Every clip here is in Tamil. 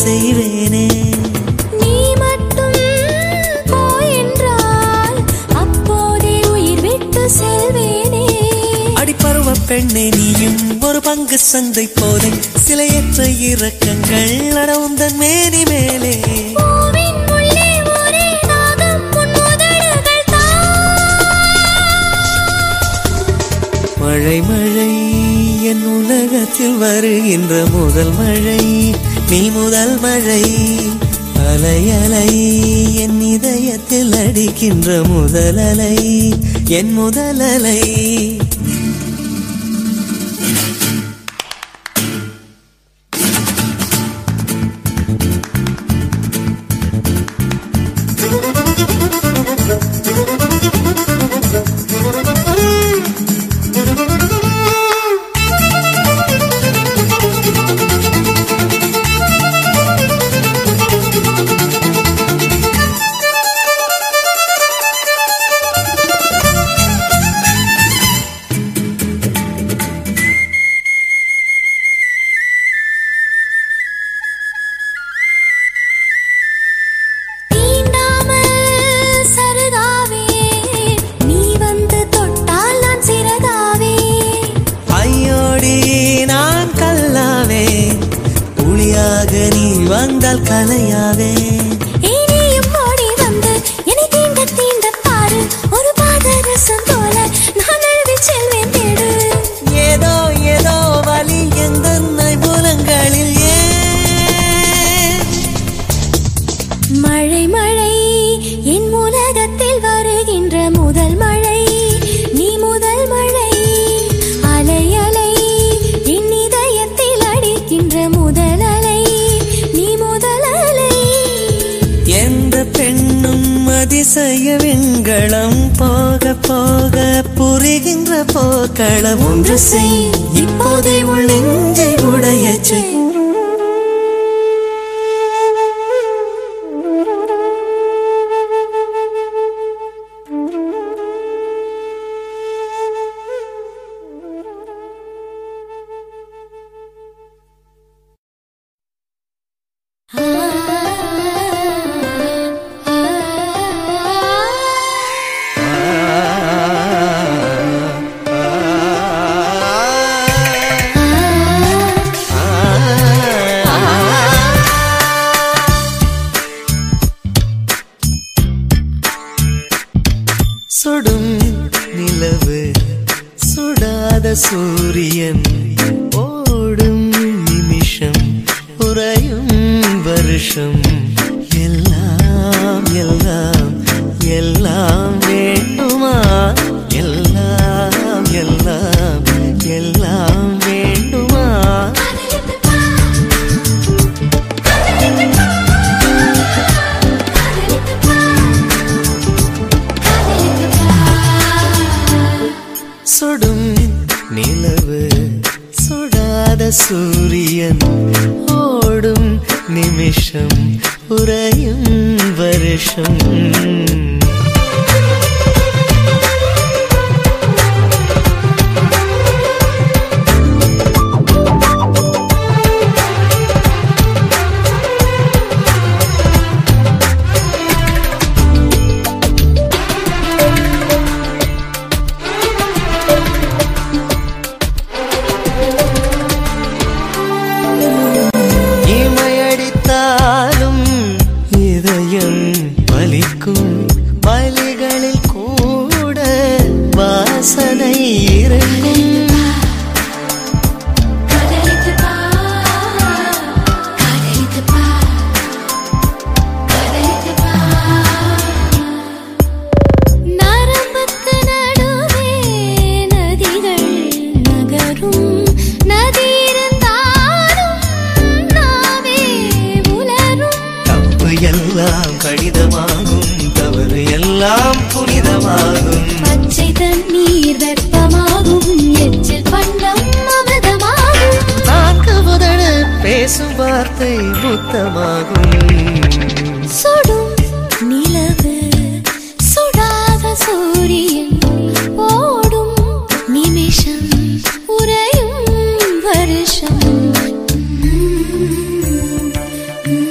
செய்வேனே நீ மட்டும் போ என்றால் அப்போதே உயிர் விட்டு செல்வேனே அடிப்பருவ பெண்ணே நீயும் ஒரு பங்கு சந்தை போலே சிலையற்ற இறக்கங்கள் அடவுந்தன் மேனி மேலே பூவின் உள்ளே ஒரே தாகம் உன் உதடுகள் தான் மழை மழை என் உலகத்தில் வருகின்ற முதல் மழை நீ முதல் மழை அலை அலை என் இதயத்தில் அடிக்கின்ற முதல் அலை என் முதல் அலை தீண்டாமல் சருகாவே நீ வந்து தொட்டால் நான் சிறகாவே ஐயோடி நான் கல்லாவே புலியாக நீ வந்தால் கலையாவே இனியும் ஓடி வந்து என்னை தீண்ட தீண்ட பாரு ஒரு பாதரசம் போல நான் எழுதி செல்வேன் தேடு ஏதோ ஏதோ வலி எந்த புலங்களில் ஏன் மழை மழை என் உலகத்தில் வருகின்ற முதல் மழை நீ முதல் மழை அலை அலை என் இதயத்தில் அடிக்கின்ற முதல் அலை நீ முதல் அலை எந்த பெண்ணும் அதிசய விண்களம் போக போக புரிகின்ற போக்களம் ஒன்று செய் இப்போதே உள் நெஞ்சை உடையச் செய் சுடும் நிலவு சுடாத சூரியன் ஓடும் நிமிஷம் உறையும் வருஷம் எல்லாம் எல்லாம் எல்லாம் வேண்டுமா எல்லாம் எல்லாம் எல்லாம் வேண்டுமா சுடும் நிலவு சுடாத சூரியன் ஓடும் நிமிஷம் உறையும் வருஷம் இமையடித்தாலும் இதயம் வலிக்கும் வலிகளில் கூட வாசனை இறங்கும் நரம்புக்கு நடுவே நதிகள் நகரும் நதி இருந்தாலும் நாவே உலரும் தப்பு எல்லாம் கடிதமாகும் தவறு எல்லாம் புனிதமாகும் பச்சை தண்ணீர் வெப்பமாகும் எச்சில் பண்டம் அமிர்தமாகும் நான்கு முதடு பேசும் வார்த்தை புத்தமாகும் சுடும் நிலவு சுடாத சூரியன் ஓடும் நிமிஷம் உறையும் வருஷம்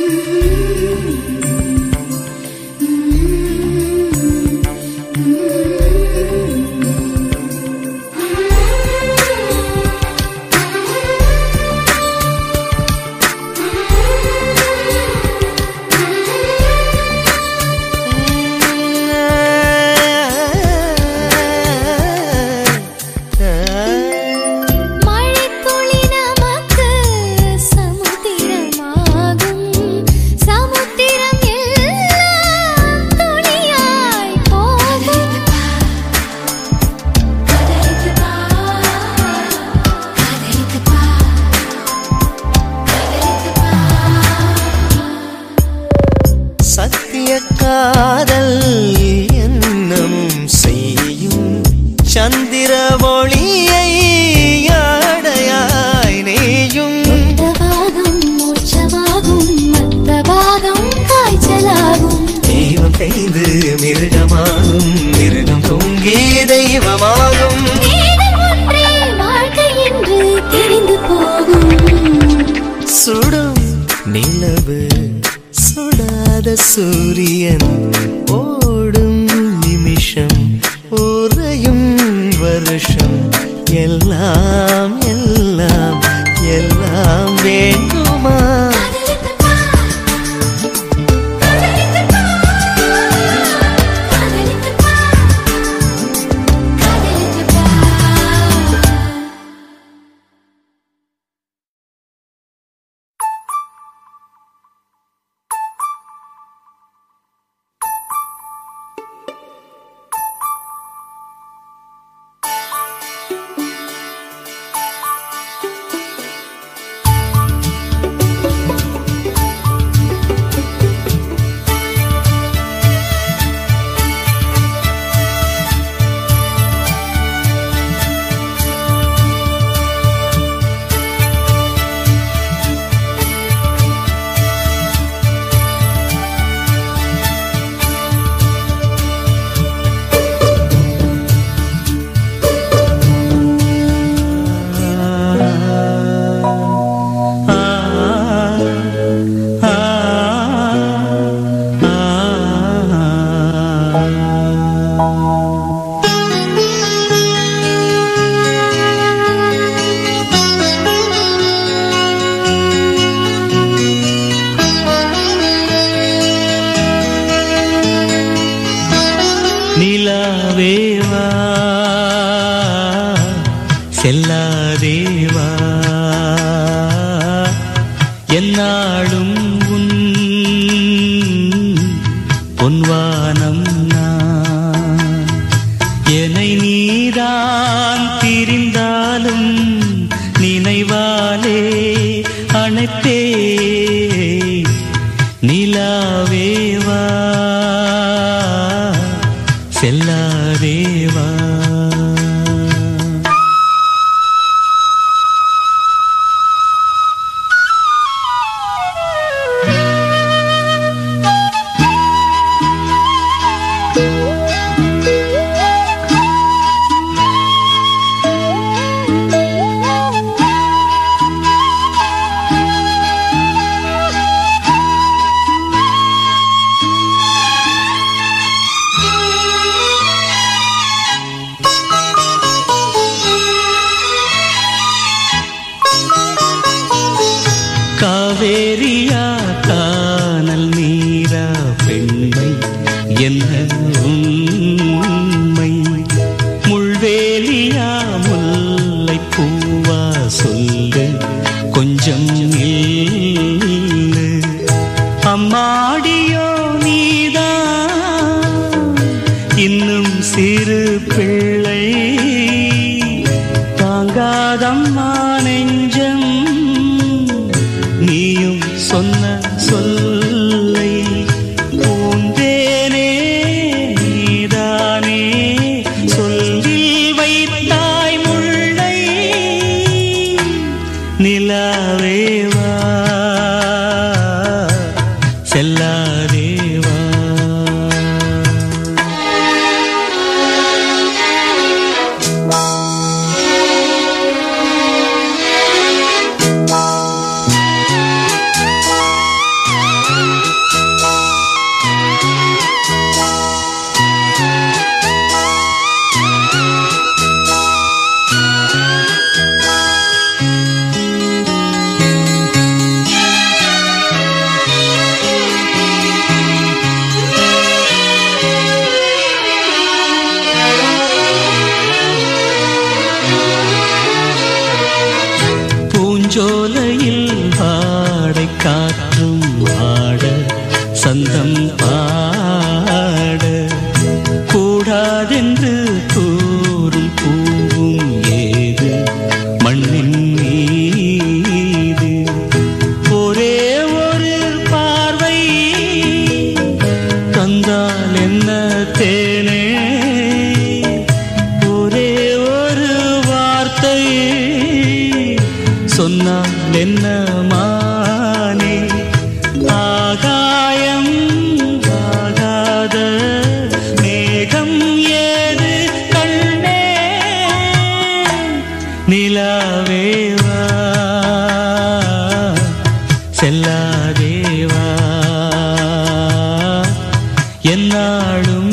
சத்திய காதல் என்னமும் செய்யும் சந்திர ஒளியை ஆடையாய் நெய்யும் மந்தவாதம் மூச்சவாகும் மத்தவாதம் காய்ச்சலாகும் தெய்வம் பெய்து மிருகமாகும் மிருகம் தூங்கி தெய்வமாகும் வேதம் ஒன்றே வாழ்க்கை என்று தெரிந்து போகும் சுடும் நிலவு சுடாத சூரியன் ஓடும் நிமிஷம் உறையும் வருஷம் எல்லாம் எல்லாம் எல்லாம் வேண்டுமா நிலாவேவா செல்லாதேவா என்னாலும் உன் பொன்வானம் நான் என்னை நீதான் பிரிந்தாலும் நினைவாலே அணைப்பே நிலாவேவா செல்லாதேவா காவேரியா கானல் நீரா பெண்மை என்ன உண்மை முள்வேலியா முல்லை பூவா சொல்லு கொஞ்சம் நில்லு அம்மாடியோ நீதான் இன்னும் சிறு பிள்ளை தாங்காதம்மா நெஞ்சம் நீயும் சொன்ன சொல்லை பூந்தேனே நீதானே சொல்லில் வைத்தாய் முல்லை நிலாவேவா செல்லாதேவா பூஞ்சோலையில் ஆடை காற்றும் ஆட சந்தம் பாட கூடாதென்று கூறும் பூவும் ஏது மண்ணின் மீது ஒரே ஒரு பார்வை தேனே ஒரே ஒரு வார்த்தை சொன்னால் என்ன மானே ஆகாயம் ஆகாத மேகம் ஏது கண்ணே நிலாவேவா செல்லாதேவா என்னாலும்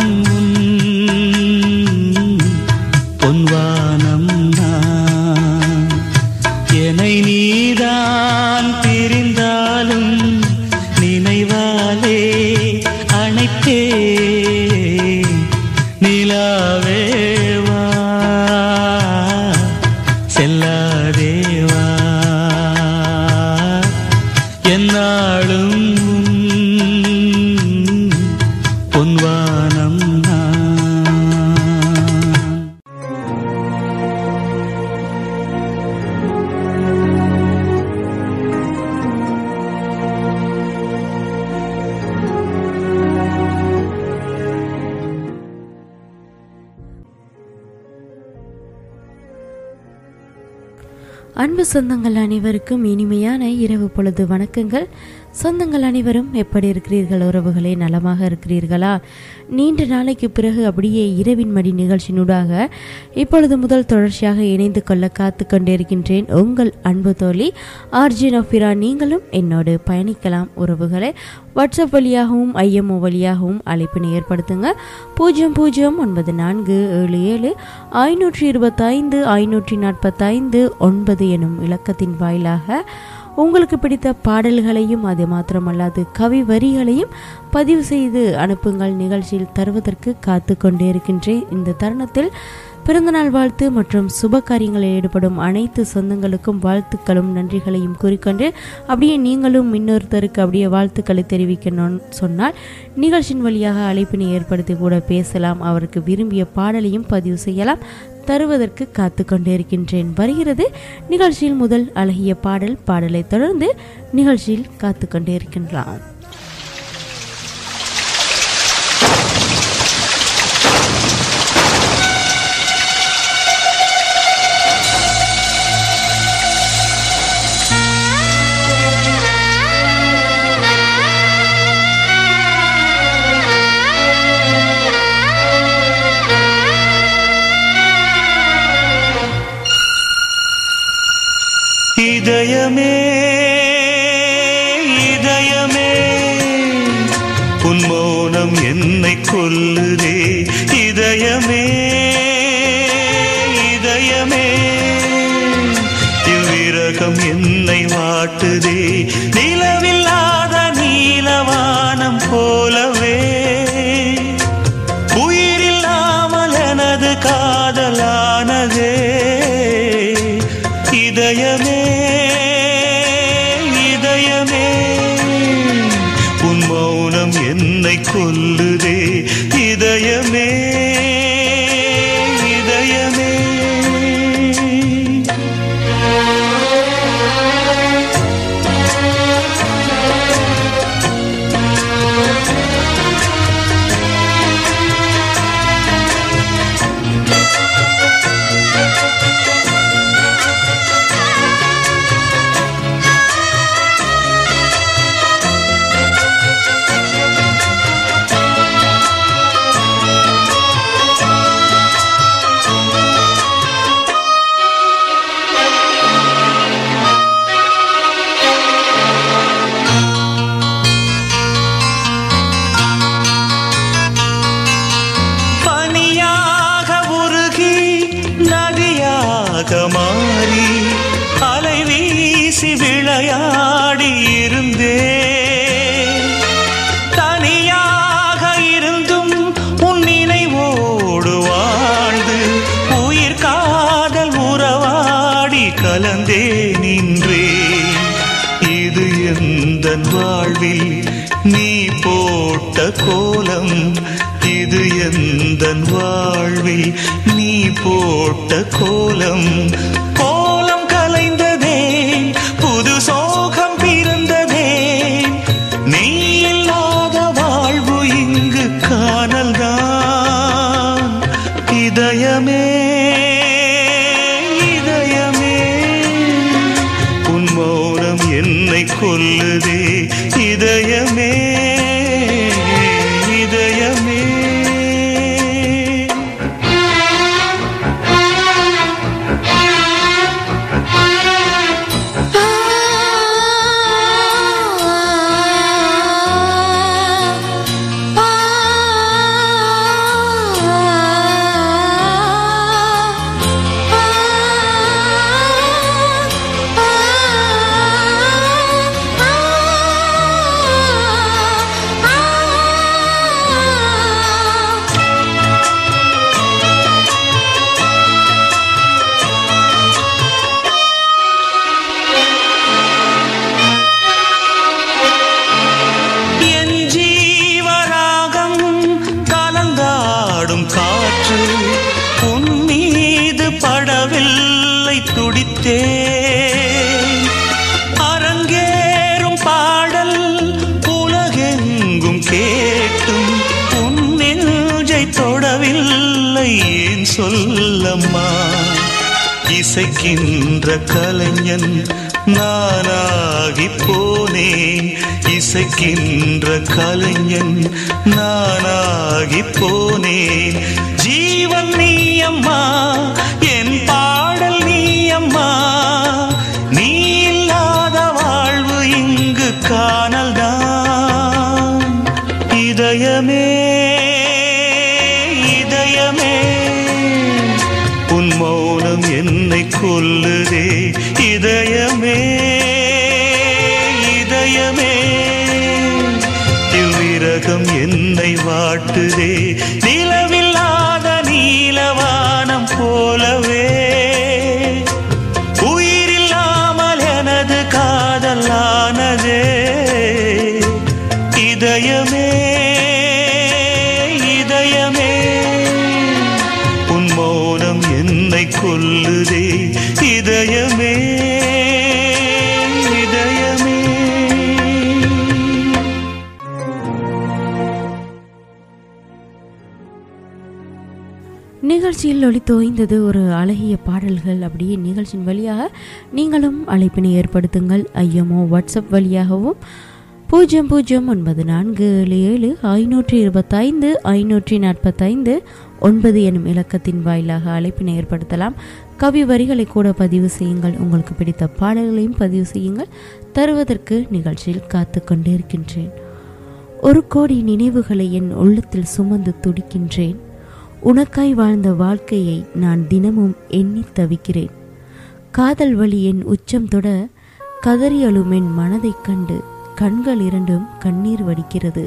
உன் பொன்வானம் நான் என்னை நீதான் பிரிந்தாலும் நினைவாலே அணைத்தே நிலாவேவா செல்லாதேவா என்னாலும் உன் பொன்வானம் நான் அன்பு சொந்தங்கள் அனைவருக்கும் இனிமையான இரவு பொழுது வணக்கங்கள் சொந்தங்கள் அனைவரும் எப்படி இருக்கிறீர்கள் உறவுகளே நலமாக இருக்கிறீர்களா நீண்ட நாளைக்கு பிறகு அப்படியே இரவின் மடி நிகழ்ச்சியினூடாக இப்பொழுது முதல் தொடர்ச்சியாக இணைந்து கொள்ள காத்து கொண்டிருக்கின்றேன் உங்கள் அன்பு தோழி ஆர்ஜின் ஆஃபிரா நீங்களும் என்னோடு பயணிக்கலாம் உறவுகளே வாட்ஸ்அப் வழியாகவும் ஐஎம்ஓ வழியாகவும் அழைப்பினை ஏற்படுத்துங்க பூஜ்ஜியம் பூஜ்ஜியம் ஒன்பது நான்கு ஏழு ஏழு ஐநூற்றி இருபத்தைந்து ஐநூற்றி நாற்பத்தைந்து ஒன்பது எனும் இலக்கத்தின் வாயிலாக உங்களுக்கு பிடித்த பாடல்களையும் அது மாத்திரமல்லாது கவி வரிகளையும் பதிவு செய்து அனுப்புங்கள் நிகழ்ச்சியில் தருவதற்கு காத்து கொண்டே இருக்கின்றேன் இந்த தருணத்தில் பிறந்தநாள் வாழ்த்து மற்றும் சுப காரியங்களில் ஈடுபடும் அனைத்து சொந்தங்களுக்கும் வாழ்த்துக்களும் நன்றிகளையும் கூறிக்கொண்டு அப்படியே நீங்களும் இன்னொருத்தருக்கு அப்படியே வாழ்த்துக்களை தெரிவிக்கணும்னு சொன்னால் நிகழ்ச்சியின் வழியாக அழைப்பினை ஏற்படுத்தி கூட பேசலாம் அவருக்கு விரும்பிய பாடலையும் பதிவு செய்யலாம் தருவதற்கு காத்து கொண்டிருக்கின்றேன் வருகிறது நிகழ்ச்சியில் முதல் அழகிய பாடல் பாடலை தொடர்ந்து நிகழ்ச்சியில் காத்து கொண்டிருக்கின்றான் இதயமே இதயமே உன் மௌனம் என்னை கொல்லுதே இதயமே இதயமே இவ்விரகம் என்னை வாட்டுதே நிலவில்லாத நீலவானம் போலவே உயிரில்லாமல் எனது காதலானதே இதயமே இதயமே உன் மௌனம் என்னை கொல்லுதே இதயமே இதயமே பனியாக உருகி நதியாக மாறி அலை வீசி விளையாடி இருந்தே தனியாக இருந்தும் உன் நினைவோடு வாழ்ந்து உயிர் காதல் உறவாடி கலந்தே நின்றேன் இது எந்த வாழ்வில் நீ போட்ட கோலம் இது எந்த வாழ்வில் நீ போட்ட கோலம் கோலம் கலைந்ததே புது சோகம் பிறந்ததே நீ இல்லாத வாழ்வு இங்கு காணல்தான் இசைக்கின்ற கலைஞன் நானாகி போனேன் இசைக்கின்ற கலைஞன் நானாகி போனேன் ஜீவன் நீ அம்மா என் பாடல் நீ அம்மா நீ இல்லாத வாழ்வு இங்கு காணல்தான் இதயமே இதயமே உன் மௌனம் என்னை கொல்லுதே இதயமே இதயமே இவ்விரகம் என்னை வாட்டுதே நிலவில்லாத நீலவானம் போலவே உயிரில்லாமல் எனது காதலானதே இதயமே இதயமே உன் மௌனம் என்னை கொல்லுதே இதயமே இதயமே நிகழ்ச்சியில் ஒளி தோய்ந்தது ஒரு அழகிய பாடல்கள் அப்படியே நிகழ்ச்சியின் வழியாக நீங்களும் அழைப்பினை ஏற்படுத்துங்கள் ஐயமோ வாட்ஸ்அப் வழியாகவும் பூஜ்ஜியம் பூஜ்ஜியம் ஒன்பது நான்கு ஏழு ஏழு ஐநூற்றி இருபத்தைந்து ஐநூற்றி நாற்பத்தைந்து ஒன்பது எனும் இலக்கத்தின் வாயிலாக அழைப்பினை ஏற்படுத்தலாம் கவி வரிகளை கூட பதிவு செய்யுங்கள் உங்களுக்கு பிடித்த பாடல்களையும் பதிவு செய்யுங்கள் தருவதற்கு நிகழ்ச்சியில் காத்து கொண்டிருக்கின்றேன் ஒரு கோடி நினைவுகளை என் உள்ளத்தில் சுமந்து துடிக்கின்றேன் உனக்காய் வாழ்ந்த வாழ்க்கையை நான் தினமும் எண்ணித் தவிக்கிறேன் காதல் வழி என் உச்சம் தொட கதறி அழும் என் மனதைக் கண்டு கண்கள் இரண்டும் கண்ணீர் வடிக்கிறது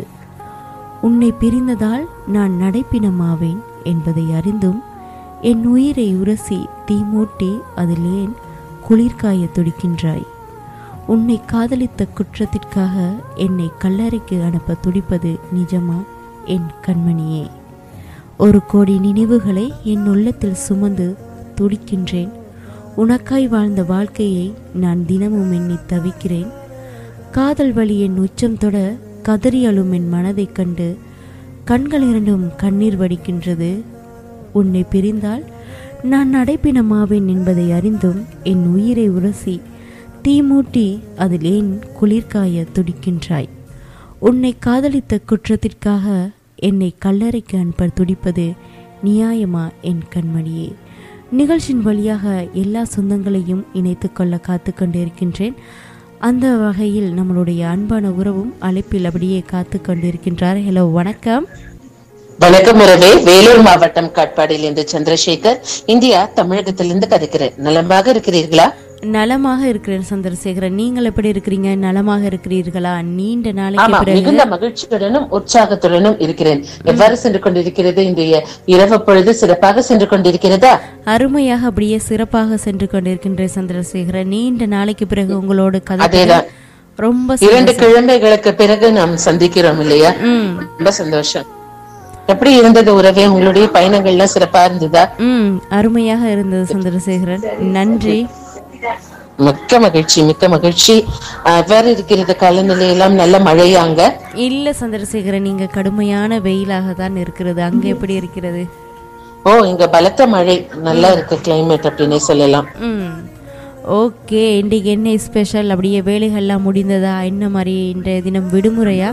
உன்னை பிரிந்ததால் நான் நடைப்பினமாவேன் என்பதை அறிந்தும் என் உயிரை உரசி தீமூட்டி அதில் ஏன் குளிர்காய துடிக்கின்றாய் உன்னை காதலித்த குற்றத்திற்காக என்னை கல்லறைக்கு அனுப்ப துடிப்பது நிஜமா என் கண்மணியே ஒரு கோடி நினைவுகளை என் உள்ளத்தில் சுமந்து துடிக்கின்றேன் உனக்காய் வாழ்ந்த வாழ்க்கையை நான் தினமும் எண்ணி தவிக்கிறேன் காதல் வழி என் உச்சம் தொட கதறி அழும் என் மனதைக் கண்டு கண்கள் இரண்டும் கண்ணீர் வடிக்கின்றது உன்னை பிரிந்தால் நான் நடைப்பினமாவேன் என்பதை அறிந்தும் என் உயிரை உரசி தீமூட்டி அதில் ஏன் குளிர்காய துடிக்கின்றாய் உன்னை காதலித்த குற்றத்திற்காக என்னை கல்லறைக்கு அனுப்ப துடிப்பது நியாயமா என் கண்மணியே நிகழ்ச்சியின் வழியாக எல்லா சொந்தங்களையும் இணைத்து கொள்ள காத்து கொண்டிருக்கின்றேன் அந்த வகையில் நம்மளுடைய அன்பான உறவும் அழைப்பில் அப்படியே காத்து கொண்டிருக்கின்றார் ஹலோ வணக்கம் வணக்கம் உறவே வேலூர் மாவட்டம் காட்பாடியில் இருந்து சந்திரசேகர் இந்தியா தமிழகத்திலிருந்து கதைக்கிறேன் நலமாக இருக்கிறீர்களா நலமாக இருக்கிறேன் சந்திரசேகரன் நீங்கள் எப்படி இருக்கிறீங்க நலமாக இருக்கிறீர்களா நீண்ட நாளைக்கு ஆமா பிறகு மிகுந்த மகிழ்ச்சியுடனும் உற்சாகத்துடனும் இருக்கிறேன் எவ்வாறு சென்று கொண்டிருக்கிறது இன்றைய இரவு பொழுது சிறப்பாக சென்று கொண்டிருக்கிறதா அருமையாக அப்படியே சிறப்பாக சென்று கொண்டிருக்கின்ற சந்திரசேகரன் நீண்ட நாளைக்கு பிறகு உங்களோட கதை அதேதான். ரொம்ப இரண்டு கிழமைகளுக்கு பிறகு நாம் சந்திக்கிறோம் இல்லையா ம் ரொம்ப சந்தோஷம் எப்படி இருந்தது உறவே உங்களுடைய பயணங்கள்லாம் சிறப்பா இருந்ததா ம் அருமையாக இருந்தது சந்திரசேகரன் நன்றி மிக்க மகிழ்ச்சி மிக்க மகிழ்ச்சி அஹ், எவ்வாறு இருக்கிறது காலநிலை எல்லாம் நல்ல மழையாங்க இல்ல சந்திரசேகரன் நீங்க கடுமையான வெயிலாக தான் இருக்கிறது அங்க எப்படி இருக்கிறது ஓ இங்க பலத்த மழை நல்லா இருக்கு கிளைமேட் அப்படின்னு சொல்லலாம் ம் ஓகே இன்றைக்கு என்ன ஸ்பெஷல் அப்படியே வேலைகள்லாம் முடிந்ததா என்ன மாதிரி இன்றைய தினம் விடுமுறையா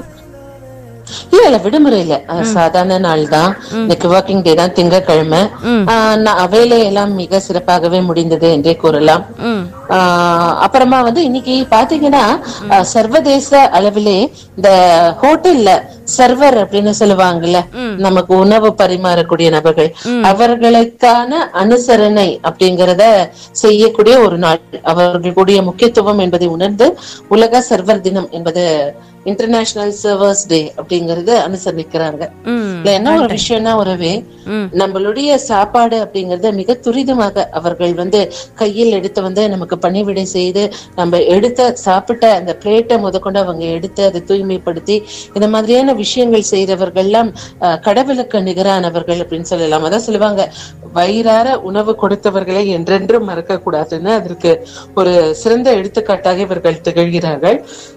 இல்ல இல்ல விடுமுறை இல்ல அஹ், சாதாரண நாள் தான் இன்னைக்கு ஒர்க்கிங் டே தான் திங்கட்கிழமை அஹ், நான் வேலையெல்லாம் மிக சிறப்பாகவே முடிந்தது என்றே கூறலாம் ம் ஆஹ் அப்புறமா வந்து இன்னைக்கு பாத்தீங்கன்னா அஹ், சர்வதேச அளவிலே இந்த ஹோட்டல்ல சர்வர் அப்படின்னு சொல்லுவாங்கல்ல நமக்கு உணவு பரிமாறக்கூடிய நபர்கள் அவர்களுக்கான அனுசரணை அப்படிங்கறத செய்யக்கூடிய ஒரு நாள் அவர்களுடைய முக்கியத்துவம் என்பதை உணர்ந்து உலக சர்வர் தினம் என்பது இன்டர்நேஷனல் சர்வர்ஸ் டே அப்படிங்கறது அனுசரிக்கிறாங்க ம் இதுல என்ன ஒரு விஷயம்னா உறவே ம். நம்மளுடைய சாப்பாடு அப்படிங்கறத மிக துரிதமாக அவர்கள் வந்து கையில் எடுத்து வந்து நமக்கு பணிவிடை செய்து நம்ம எடுத்த சாப்பிட்ட அந்த பிளேட்டை முதற்கொண்டு அவங்க எடுத்து அதை தூய்மைப்படுத்தி இந்த மாதிரியான விஷயங்கள் செய்யறவர்கள்லாம் அஹ், கடவுளுக்கு நிகரானவர்கள் அப்படின்னு சொல்லலாம் அதான் சொல்லுவாங்க வயிறார உணவு கொடுத்தவர்களை என்றென்றும் மறக்க கூடாதுன்னு அதற்கு ஒரு சிறந்த எடுத்துக்காட்டாக இவர்கள் திகழ்கிறார்கள்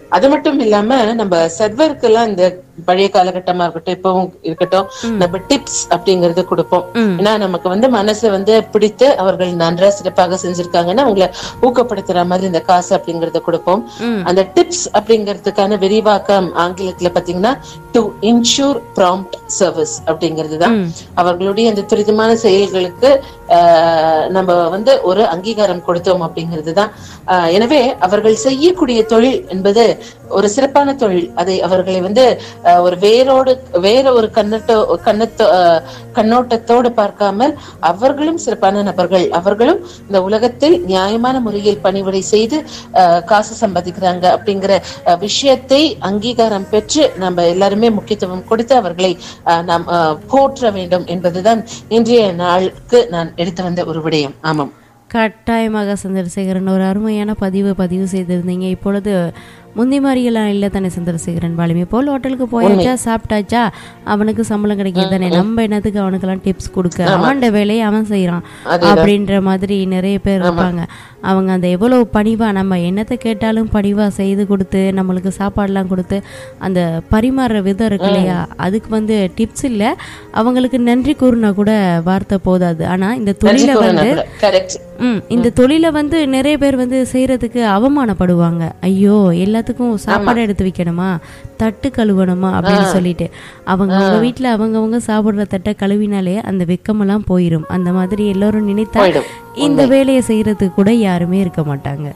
அது மட்டும் இல்லாம நம்ம சர்வருக்கு எல்லாம் இந்த பழைய காலகட்டமா இருக்கட்டும் இப்பவும் இருக்கட்டும் நம்ம டிப்ஸ் அப்படிங்கறது கொடுப்போம் ஏன்னா நமக்கு வந்து மனசை வந்து பிடித்து அவர்கள் நன்றா சிறப்பாக செஞ்சிருக்காங்கன்னா அவங்கள ஊக்கப்படுத்துற மாதிரி இந்த காசு அப்படிங்கறத கொடுப்போம் அந்த டிப்ஸ் அப்படிங்கிறதுக்கான விரிவாக்கம் ஆங்கிலத்துல பாத்தீங்கன்னா டு இன்ஷூர் ப்ராம்ப்ட் சர்வீஸ் அப்படிங்கிறது தான் அவர்களுடைய அந்த துரிதமான செயல்களுக்கு ஆஹ், நம்ம வந்து ஒரு அங்கீகாரம் கொடுத்தோம் அப்படிங்கிறது தான் ஆஹ், எனவே அவர்கள் செய்யக்கூடிய தொழில் என்பது ஒரு சிறப்பான தொழில் அதை அவர்களை வந்து ஆஹ், ஒரு வேரோடு வேற ஒரு கண்ணோட்ட கண்ணத்தோ ஆஹ், கண்ணோட்டத்தோடு பார்க்காமல் அவர்களும் சிறப்பான நபர்கள் அவர்களும் இந்த உலகத்தில் நியாயமான முறையில் பணிவிடை செய்து ஆஹ், காசு சம்பாதிக்கிறாங்க அப்படிங்கிற ஆஹ், விஷயத்தை அங்கீகாரம் பெற்று நம்ம எல்லாருமே முக்கியத்துவம் கொடுத்து அவர்களை ஆஹ், நாம் ஆஹ், போற்ற வேண்டும் என்பதுதான் இன்றைய நாளுக்கு நான் எடுத்து வந்த ஒரு விடயம் ஆமாம் கட்டாயமாக சந்திரசேகரன் ஒரு அருமையான பதிவு பதிவு செய்திருந்தீங்க இப்பொழுது முந்தி மாதிரியெல்லாம் இல்லை தானே சந்திரசேகரன் வலிமை போல் ஹோட்டலுக்கு போயாச்சா சாப்பிட்டாச்சா அவனுக்கு சம்பளம் கிடைக்கிது தானே நம்ம என்னத்துக்கு அவனுக்கெல்லாம் டிப்ஸ் கொடுக்க அவன்ட வேலையை அவன் செய்கிறான் அப்படின்ற மாதிரி நிறைய பேர் இருப்பாங்க அவங்க அந்த எவ்வளவு பணிவா நம்ம என்னத்தை கேட்டாலும் பணிவா செய்து கொடுத்து நம்மளுக்கு சாப்பாடுலாம் கொடுத்து அந்த பரிமாறுற விதம் இருக்கு இல்லையா அதுக்கு வந்து டிப்ஸ் இல்லை அவங்களுக்கு நன்றி கூறினா கூட வார்த்தை போதாது ஆனா இந்த தொழிலை வந்து கரெக்ட் ம் இந்த தொழிலை வந்து நிறைய பேர் வந்து செய்யறதுக்கு அவமானப்படுவாங்க ஐயோ எல்லாத்துக்கும் சாப்பாடு எடுத்து வைக்கணுமா தட்டு கழுவணுமா அப்படின்னு சொல்லிட்டு அவங்க அவங்க வீட்டுல அவங்கவங்க சாப்பிடுற தட்டை கழுவினாலே அந்த வெக்கமெல்லாம் போயிரும் அந்த மாதிரி எல்லாரும் நினைத்தா போயிடும். இந்த வேலையை செய்யறதுக்கு கூட யாருமே இருக்க மாட்டாங்க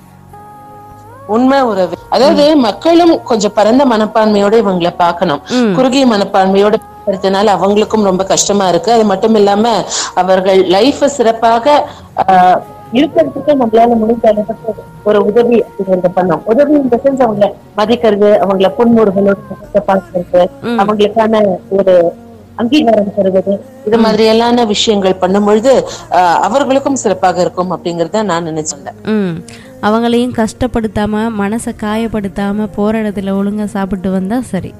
உண்மை உறவு அதாவது மக்களும் கொஞ்சம் பரந்த மனப்பான்மையோட இவங்களை பார்க்கணும் குறுகிய மனப்பான்மையோட இருக்கிறதுனால அவங்களுக்கும் ரொம்ப கஷ்டமா இருக்கு அது மட்டும் இல்லாம அவர்கள் லைஃப் சிறப்பாக ஆஹ், இருக்கிறதுக்கு நம்மளால முடிஞ்ச அளவுக்கு ஒரு உதவி அப்படிங்கறத பண்ணோம் உதவி இந்த செஞ்சு அவங்கள மதிக்கிறது அவங்கள புன்முறுகளோட முகத்தை பார்க்கறது அவங்களுக்கான ஒரு அங்கீகாரம் தருவது இது மாதிரியான விஷயங்கள் பண்ணும் பொழுது ஆஹ், அவர்களுக்கும் சிறப்பாக இருக்கும் அப்படிங்கறத நான் நினைச்சிருந்தேன் ம் அவங்களையும் கஷ்டப்படுத்தாம மனசை காயப்படுத்தாம போற இடத்துல ஒழுங்கா சாப்பிட்டு வந்தா சரி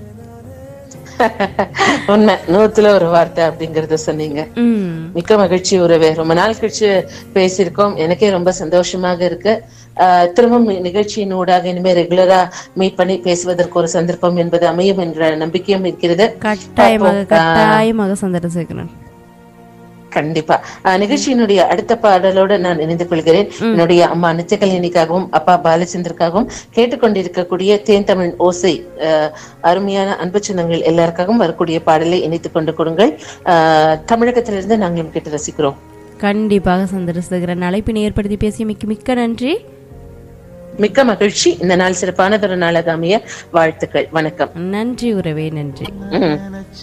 உண்மை நூத்துல ஒரு வார்த்தை அப்படிங்கறத சொன்னீங்க ம் மிக்க மகிழ்ச்சி உறவே ரொம்ப நாள் கழிச்சு பேசியிருக்கோம் எனக்கே ரொம்ப சந்தோஷமாக இருக்கு ஆஹ் திரும்பவும் நிகழ்ச்சியின் ஊடாக இனிமே ரெகுலரா மீட் பண்ணி பேசுவதற்கு ஒரு சந்தர்ப்பம் என்பது அமையும் என்ற நம்பிக்கையும் இருக்கிறது கட்டாயமாக கட்டாயமாக சந்திரசேகரன் கண்டிப்பா ஆஹ் நிகழ்ச்சியினுடைய அடுத்த பாடலோடு நான் இணைந்து கொள்கிறேன் என்னுடைய அம்மா நித்தியகல்யாணிக்காகவும் அப்பா பாலச்சந்தருக்காகவும் கேட்டுக்கொண்டிருக்கக்கூடிய தேன் தமிழ் ஓசை ஆஹ் அருமையான அன்பு சின்னங்கள் எல்லாருக்காகவும் வரக்கூடிய பாடலை இணைத்துக் கொண்டு கொடுங்கள் ஆஹ் தமிழகத்திலிருந்து நாங்களும் கேட்டு ரசிக்கிறோம் கண்டிப்பாக சந்திரசேகரன் அழைப்பினை ஏற்படுத்தி பேசியமைக்கு மிக்க நன்றி மிக்க மகிழ்ச்சி இந்த நாள் சிறப்பானதொரு நாளாக அமைய வாழ்த்துக்கள் வணக்கம் நன்றி உறவே நன்றி ம்.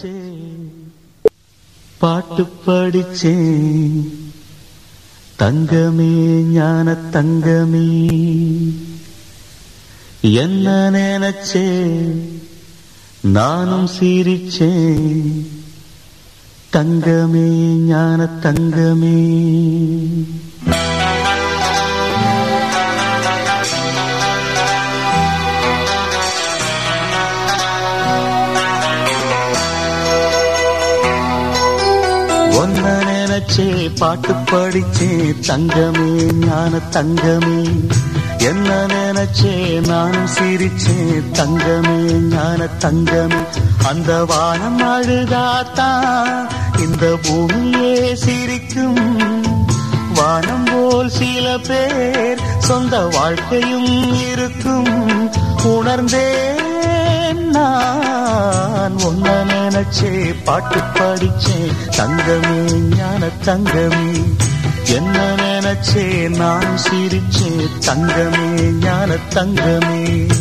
பாட்டு படிச்சேன் தங்கமே ஞான தங்கமே என்ன நினைச்சே நானும் சிரிச்சேன் தங்கமே ஞான தங்கமே ஒன்ன நினைச்சே பாட்டு படிச்சே தங்கமே ஞான தங்கமே என்ன நினைச்சே நானும் சிரிச்சே தங்கமே ஞான தங்கமே அந்த வானம் அழுதாத்தான் இந்த பூமியே சிரிக்கும் வானம் போல் சில பேர் சொந்த வாழ்க்கையும் இருக்கும் உணர்ந்தேன் நான் ஒன்ன நினைச்சே பாட்டு படிச்சேன் தங்கமே ஞான தங்கமே என்ன நினைச்சே நான் சிரிச்சே தங்கமே ஞான தங்கமே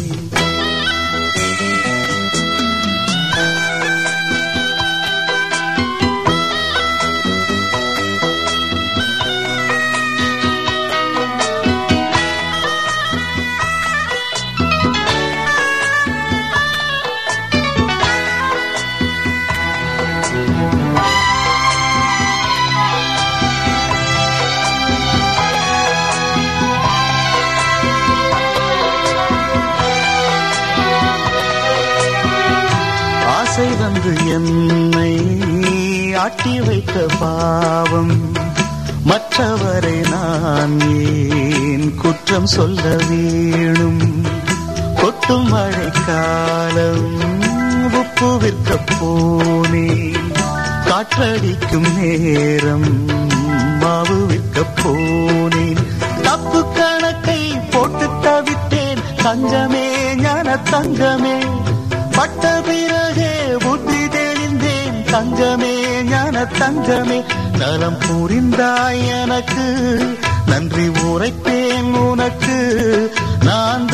ஆசை வந்து என்னை ஆட்டி வைத்த பாவம் மற்றவரை நான் ஏன் குற்றம் சொல்ல வேணும் கொட்டி கொட்டும் மழைக்காலம் உப்பு விற்க போனே காற்றடிக்கும் நேரம் மாவு விற்க போனேன் தப்பு கணக்கை போட்டு தவித்தேன் தங்கமே ஞான தங்கமே பட்ட பிறகே புத்தி தெளிந்தேன் தங்கமே ஞான தங்கமே நலம் புரிந்தாய் எனக்கு நன்றி உரைப்பேன் உனக்கு நான்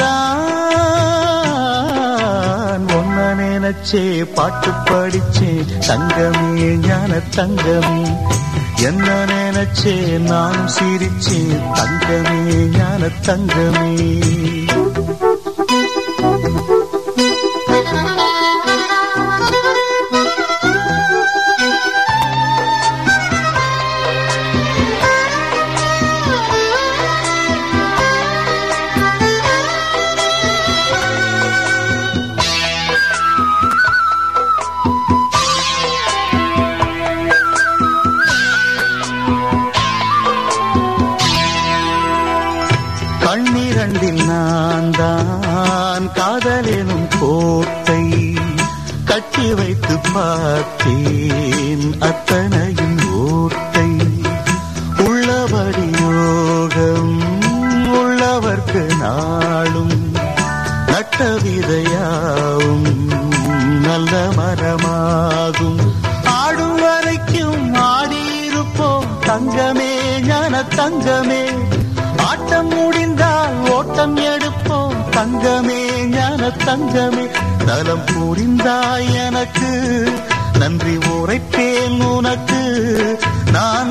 தான் ஒன்ன நினைச்சே பாட்டு படிச்சேன் தங்கமே ஞான தங்கமே என்ன நினைச்சே நானும் சிரிச்சேன் தங்கமே ஞான தங்கமே கண்ணிரண்டில் நான் தான் காதலெனும் கோட்டை கட்டி வைத்து பார்த்தேன் அத்தனையும் ஓட்டை உள்ளபடி யோகம் உள்ளவர்க்கு நாளும் நட்ட விதையாவும் நல்ல மரமாகும் ஆடும் வரைக்கும் ஆடியிருப்போம் தங்கமே ஞான தங்கமே ஆட்டம் முடிந்தால் ஓட்டம் எடுப்போம் தங்கமே ஞான தங்கமே நலம் புரிந்தாய் எனக்கு நன்றி உரைப்பேன் உனக்கு நான்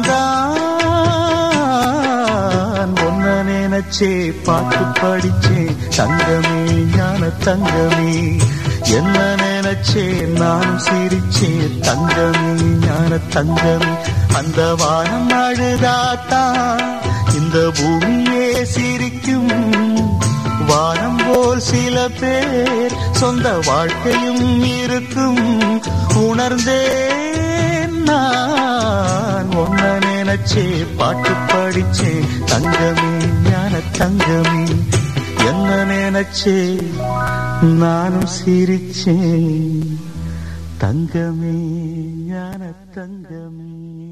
தான் ஒன்ன நினைச்சே பாட்டு படிச்சே தங்கமே ஞான தங்கமே என்ன நினைச்சே நானும் சிரிச்சே தங்கமே ஞான தங்கமே அந்த வானம் அழுதாத்தான் இந்த பூமியே சிரிக்கும் வானம் போல் சில பேர் சொந்த வாழ்க்கையும் இருக்கும் உணர்ந்தேன் நான் ஒன்ன நினைச்சே பாட்டு படிச்சே தங்கமே ஞான தங்கமே என்ன நினைச்சே நானும் சிரிச்சேன் தங்கமே ஞான தங்கமே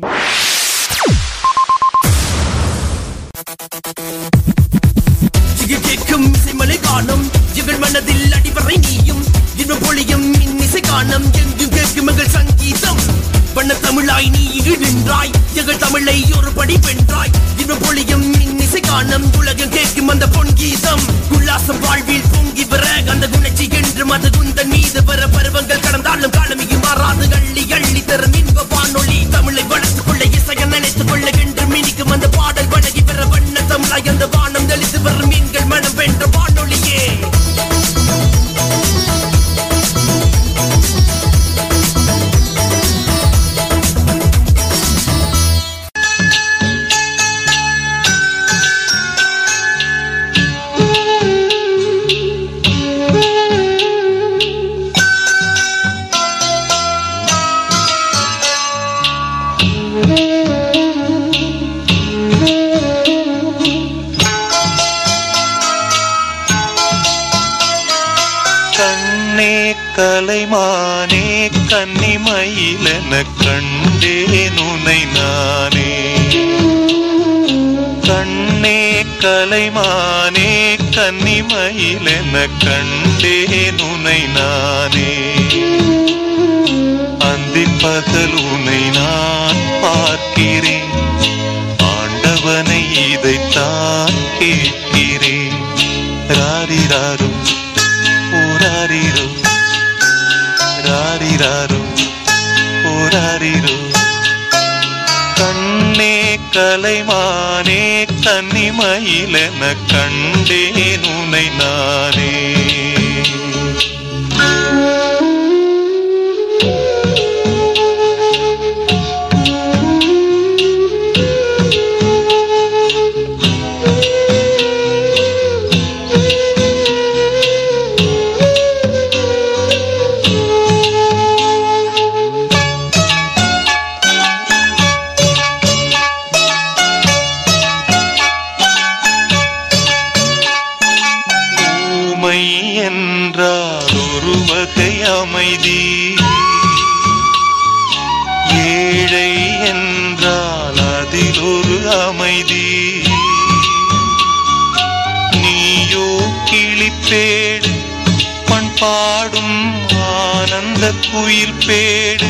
இங்கு கேட்கும் இசைமலை காணும் எங்கள் மனதில் அடிவரை நீயும் இன்னும் பொழியும் இன்னிசை காணும் எங்கும் கேட்கும் எங்கள் சங்கீதம் வண்ண தமிழாய் நீ இங்கு நின்றாய் எங்கள் தமிழை ஒரு படி வென்றாய் இன்னும் பொழியும் இன்னிசை காணும் உலகம் கேட்கும் அந்த பொன்கீதம் உல்லாசம் வாழ்வில் பொங்கி வர அந்த குணச்சி என்றும் அது குந்தன் மீது வர பருவங்கள் கடந்தாலும் காலமியும் மாறாது அள்ளி அள்ளி தரும் இன்ப வானொலி தமிழை வளர்த்துக் கொள்ள இசைய நினைத்துக் கொள்ள என்று மினிக்கும் அந்த பாடல் வழங்கி பெற வண்ண தமிழாய் அந்த வானம் தெளித்து வரும் மீன்கள் மனம் வென்ற வானொலியே கண்ணே கலைமானே கன்னிமயிலென கண்டேன் உனை நானே கண்ணே கலைமானே கன்னிமயிலென கண்டேன் உனை நானே அந்தி பகல் உனை நான் பார்க்கிறேன் ஆண்டவனை இதைத்தான் கேட்கிறேன் ராரிராரும் ஓராரிரோ ராரிராரோ ஓராரிரோ கண்ணே கலைமானே கன்னிமயிலென கண்டேன் உனை நானே ஊமை குயில் பேடு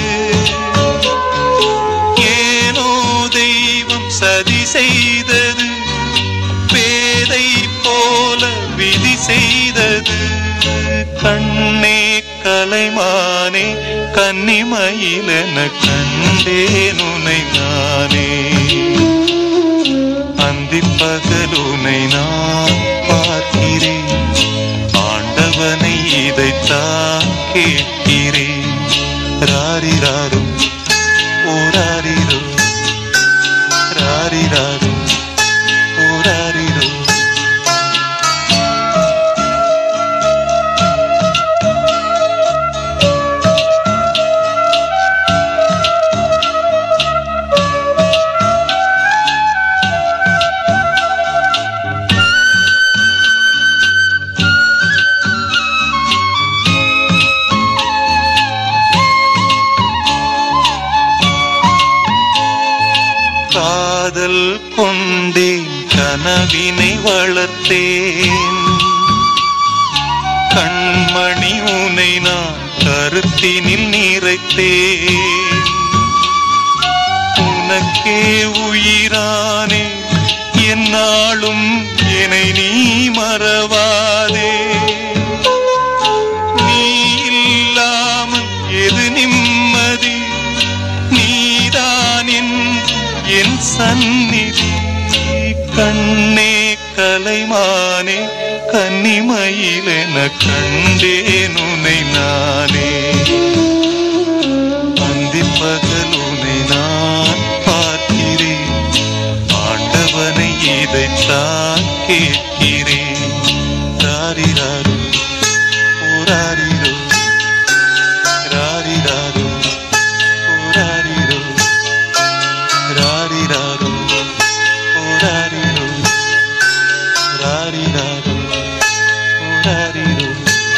ஏனோ தெய்வம் சதி செய்தது பேதை போல விதி செய்தது கண்ணே கலைமானே கன்னிமயிலென கண்டேன் உனை நானே அந்திப்பகலுனை நான் பார்க்கிறேன் ஆண்டவனை இதைத்தான் கேட்கிறேன் ராரிராரும் ஓராரிரோ ராரிராரும் ஓராரிரோ காதல் கொண்டேன் கனவினை வளர்த்தேன் கண்மணி உனை நான் கருத்தினில் நிறைத்தேன் உனக்கே உயிரானே என்னாலும் என்னை நீ மறவாதே நீ இல்லாமல் எது நிம்மதி நீதான் என் என் சந்நிதி கண்ணே கலைமானே கன்னிமயிலென கண்டேன் உனை நானே அந்திப்பகல் உனை நான் பார்க்கிறேன் ஆண்டவனை இதைத்தான் கேட்கிறேன் ராரிராரு ஓராரிரோ ராரிராரு ஓராரிரோ ராரிராரு ஓராரிரோ ராரிராரு ஓராரிரோ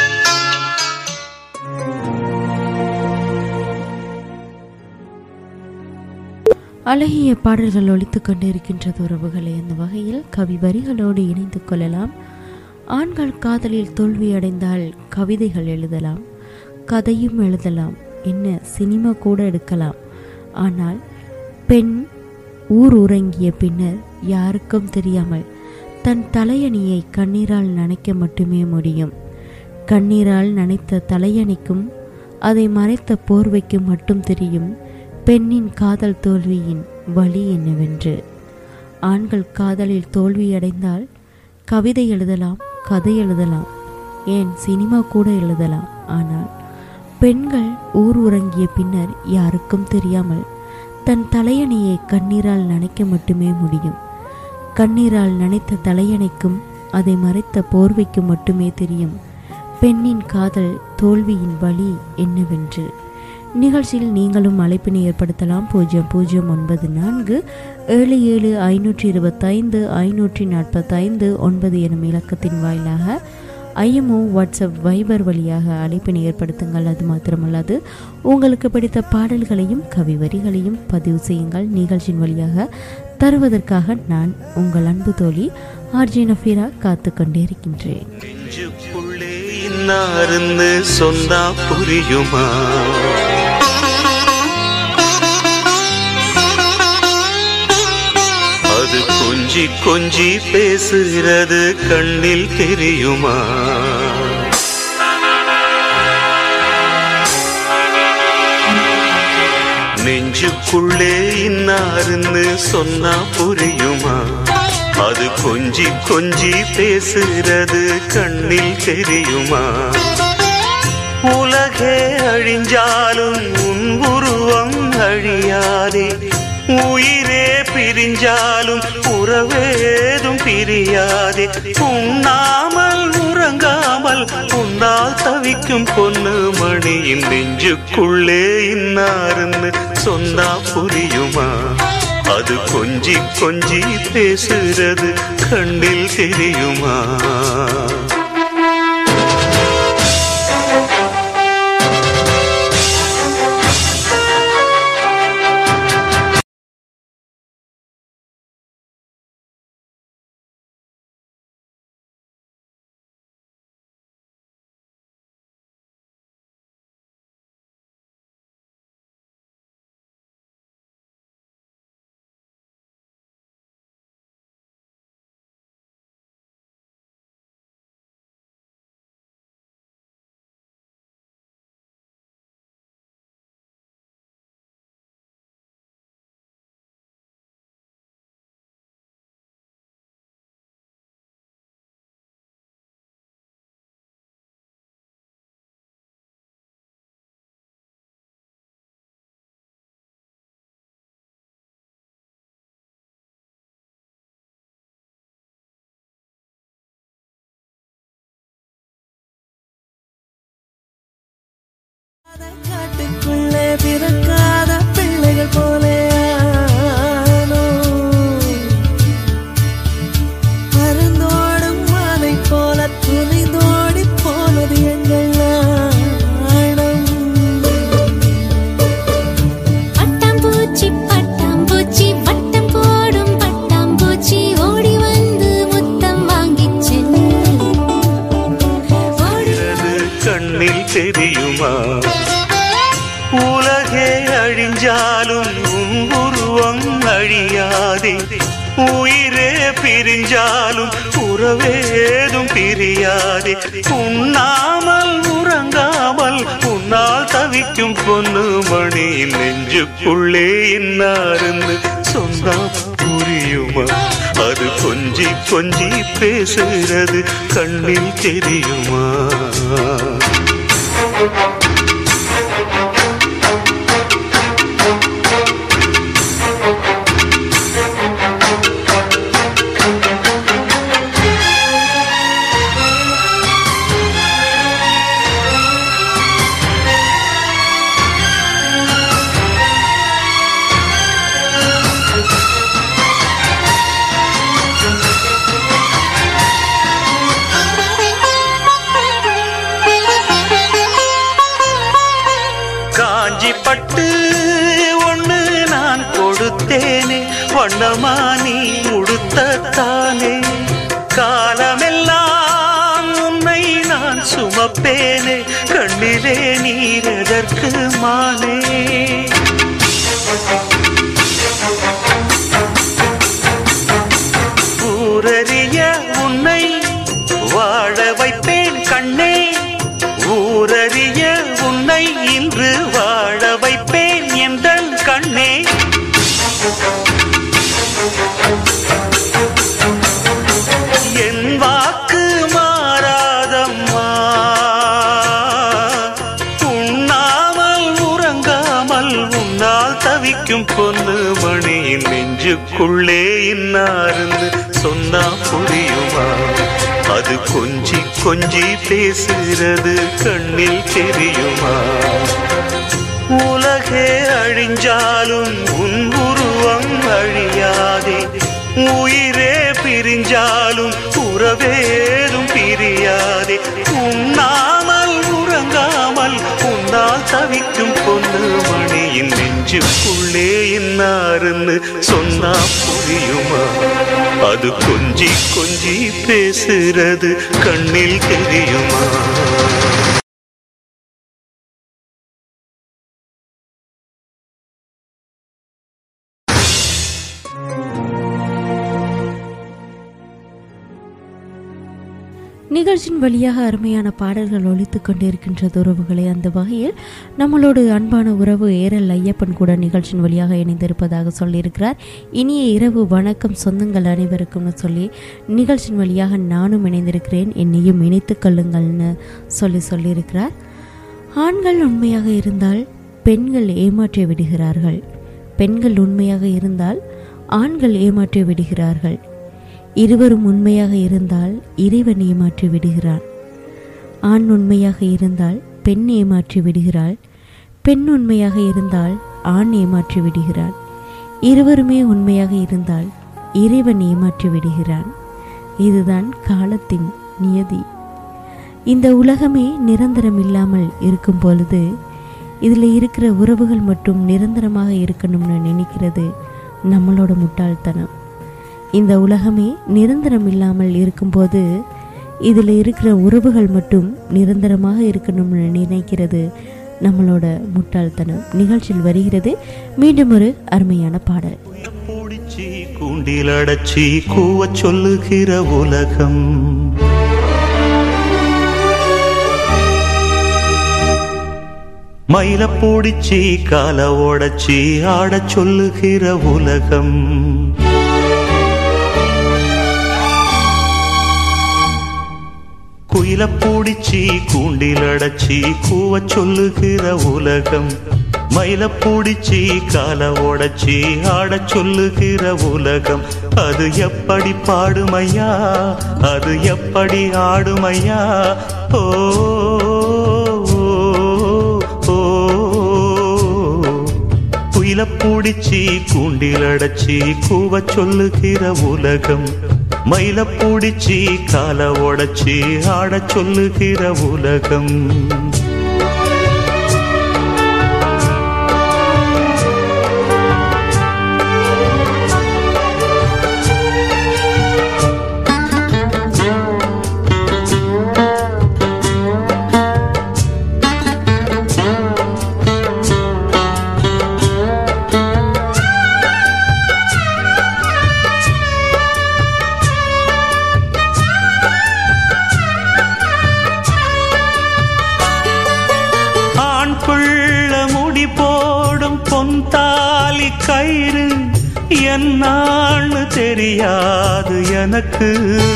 அழகிய பாடல்கள் ஒலித்து கொண்டிருக்கின்றது உறவுகளை அந்த வகையில் கவி வரிகளோடு இணைந்து கொள்ளலாம் ஆண்கள் காதலில் தோல்வி அடைந்தால் கவிதைகள் எழுதலாம் கதையும் எழுதலாம் என்ன சினிமா கூட எடுக்கலாம் ஆனால் பெண் ஊர் உறங்கிய பின்னர் யாருக்கும் தெரியாமல் தன் தலையணியை கண்ணீரால் நனைக்க மட்டுமே முடியும் கண்ணீரால் நனைத்த தலையணிக்கும் அதை மறைத்த போர்வைக்கு மட்டும் தெரியும் பெண்ணின் காதல் தோல்வியின் வழி என்னவென்று ஆண்கள் காதலில் தோல்வியடைந்தால் கவிதை எழுதலாம் கதை எழுதலாம் ஏன் சினிமா கூட எழுதலாம் ஆனால் பெண்கள் ஊர் உறங்கிய பின்னர் யாருக்கும் தெரியாமல் தன் தலையணையை கண்ணீரால் நனைக்க மட்டுமே முடியும் கண்ணீரால் நனைத்த தலையணைக்கும் அதை மறைத்த போர்வைக்கு மட்டுமே தெரியும் பெண்ணின் காதல் தோல்வியின் வழி என்னவென்று நிகழ்ச்சியில் நீங்களும் அழைப்பினை ஏற்படுத்தலாம் பூஜ்ஜியம் பூஜ்ஜியம் ஒன்பது நான்கு ஏழு ஏழு ஐநூற்றி இருபத்தைந்து ஐநூற்றி நாற்பத்தைந்து ஒன்பது எனும் இலக்கத்தின் வாயிலாக ஐஎம்ஓ வாட்ஸ்அப் வைபர் வழியாக அழைப்பினை ஏற்படுத்துங்கள் அது மாத்திரமல்லாது உங்களுக்கு பிடித்த பாடல்களையும் கவி வரிகளையும் பதிவு செய்யுங்கள் நிகழ்ச்சியின் வழியாக தருவதற்காக நான் உங்கள் அன்பு தோழி ஆர்ஜி நஃபீரா காத்து கொண்டே இருக்கின்றேன் நெஞ்சுக்குள்ளே இன்னாருன்னு சொன்னா புரியுமா அது கொஞ்சி கொஞ்சி பேசுகிறது கண்ணில் தெரியுமா நெஞ்சுக்குள்ளே இன்னாருன்னு சொன்னா புரியுமா அது கொஞ்சி கொஞ்சி பேசுறது கண்ணில் தெரியுமா உலகே அழிஞ்சாலும் உன் உருவம் அழியாதே உயிரே பிரிஞ்சாலும் உறவேதும் பிரியாதே உண்ணாமல் உறங்காமல் உன்னால் தவிக்கும் பொண்ணு மணியின் நெஞ்சுக்குள்ளே இன்னாருன்னு சொன்னா புரியுமா அது கொஞ்சி கொஞ்சி பேசுறது கண்ணில் தெரியுமா உலகே அழிஞ்சாலும் உன் உருவம் அழியாதே உயிரே பிரிஞ்சாலும் உறவேதும் பிரியாதே உண்ணாமல் உறங்காமல் உன்னால் தவிக்கும் பொண்ணு மணி நெஞ்சுக்குள்ளே இன்னாருந்து சொந்தா புரியுமா அது கொஞ்சி கொஞ்சி பேசுகிறது கண்ணில் தெரியுமா காஞ்சி பட்டு ஒண்ணு நான் கொடுத்தேனே வண்ணமா நீ உடுத்தத்தானே காலமெல்லாம் உன்னை நான் சுமப்பேனே கண்ணிலே நீர் எதற்கு மானே ஊரறிய உன்னை வாழ வைப்பேன் கண்ணே ஊரறிய உன்னை இன்று வாழ வைப்பேன் எந்தன் கண்ணே என் வாக்கு மாறாதம்மா உண்ணாமல் உறங்காமல் உன்னால் தவிக்கும் பொண்ணு மணியின் நெஞ்சுக்குள்ளே இன்னாருந்து சொன்னா புரியுமா அது கொஞ்சி கொஞ்சி பேசுகிறது கண்ணில் தெரியுமா உலகே அழிஞ்சாலும் உன் உருவம் அழியாதே உயிரே பிரிஞ்சாலும் உறவேதும் பிரியாதே உண்ணாமல் உறங்காமல் உன்னால் தவிக்கும் பொண்ணு மணியின் நெஞ்சுக்குள்ளே இன்னாருன்னு சொன்னா புரியுமா அது கொஞ்சி கொஞ்சி பேசுறது கண்ணில் தெரியுமா நிகழ்ச்சியின் வழியாக அருமையான பாடல்கள் ஒலித்து கொண்டிருக்கின்றது உறவுகளை அந்த வகையில் நம்மளோடு அன்பான உறவு ஏரல் ஐயப்பன் கூட நிகழ்ச்சியின் வழியாக இணைந்திருப்பதாக சொல்லியிருக்கிறார் இனிய இரவு வணக்கம் சொந்தங்கள் அனைவருக்கும்னு சொல்லி நிகழ்ச்சியின் வழியாக நானும் இணைந்திருக்கிறேன் என்னையும் இணைத்துக் கொள்ளுங்கள்னு சொல்லி சொல்லியிருக்கிறார் ஆண்கள் உண்மையாக இருந்தால் பெண்கள் ஏமாற்றி விடுகிறார்கள் பெண்கள் உண்மையாக இருந்தால் ஆண்கள் ஏமாற்றி விடுகிறார்கள் இருவரும் உண்மையாக இருந்தால் இறைவன் ஏமாற்றி விடுகிறான் ஆண் உண்மையாக இருந்தால் பெண் ஏமாற்றி விடுகிறாள் பெண் உண்மையாக இருந்தால் ஆண் ஏமாற்றி விடுகிறான் இருவருமே உண்மையாக இருந்தால் இறைவன் ஏமாற்றி விடுகிறான் இதுதான் காலத்தின் நியதி இந்த உலகமே நிரந்தரம் இல்லாமல் இருக்கும் பொழுது இதில் இருக்கிற உறவுகள் மட்டும் நிரந்தரமாக இருக்கணும்னு நினைக்கிறது நம்மளோட முட்டாள்தனம் இந்த உலகமே நிரந்தரம் இல்லாமல் இருக்கும்போது இதில் இருக்கிற உறவுகள் மட்டும் நிரந்தரமாக இருக்கணும்னு நினைக்கிறது நம்மளோட முட்டாள்தனம் நிகழ்ச்சியில் வருகிறது மீண்டும் ஒரு அருமையான பாடல் பூடிச்சி கூண்டில் அடைச்சி கூவச் சொல்லுகிற உலகம் மயில பூடிச்சி கால ஓடச்சி ஆடச் சொல்லுகிற உலகம் குயில பூடிச்சி கூண்டில் அடைச்சி கூவச் சொல்லுகிற உலகம் மயில பூடிச்சி கால ஓடச்சி ஆடச் சொல்லுகிற உலகம் அது எப்படி பாடுமையா அது எப்படி ஆடுமையா ஓ ஓ, ஓ குயில பூடிச்சி கூண்டில் அடைச்சி கூவச் சொல்லுகிற உலகம் மயில பூடிச்சி கால உடைச்சி ஆடச் சொல்லுகிற உலகம் தாலி கயிறு என்னான்னு தெரியாது எனக்கு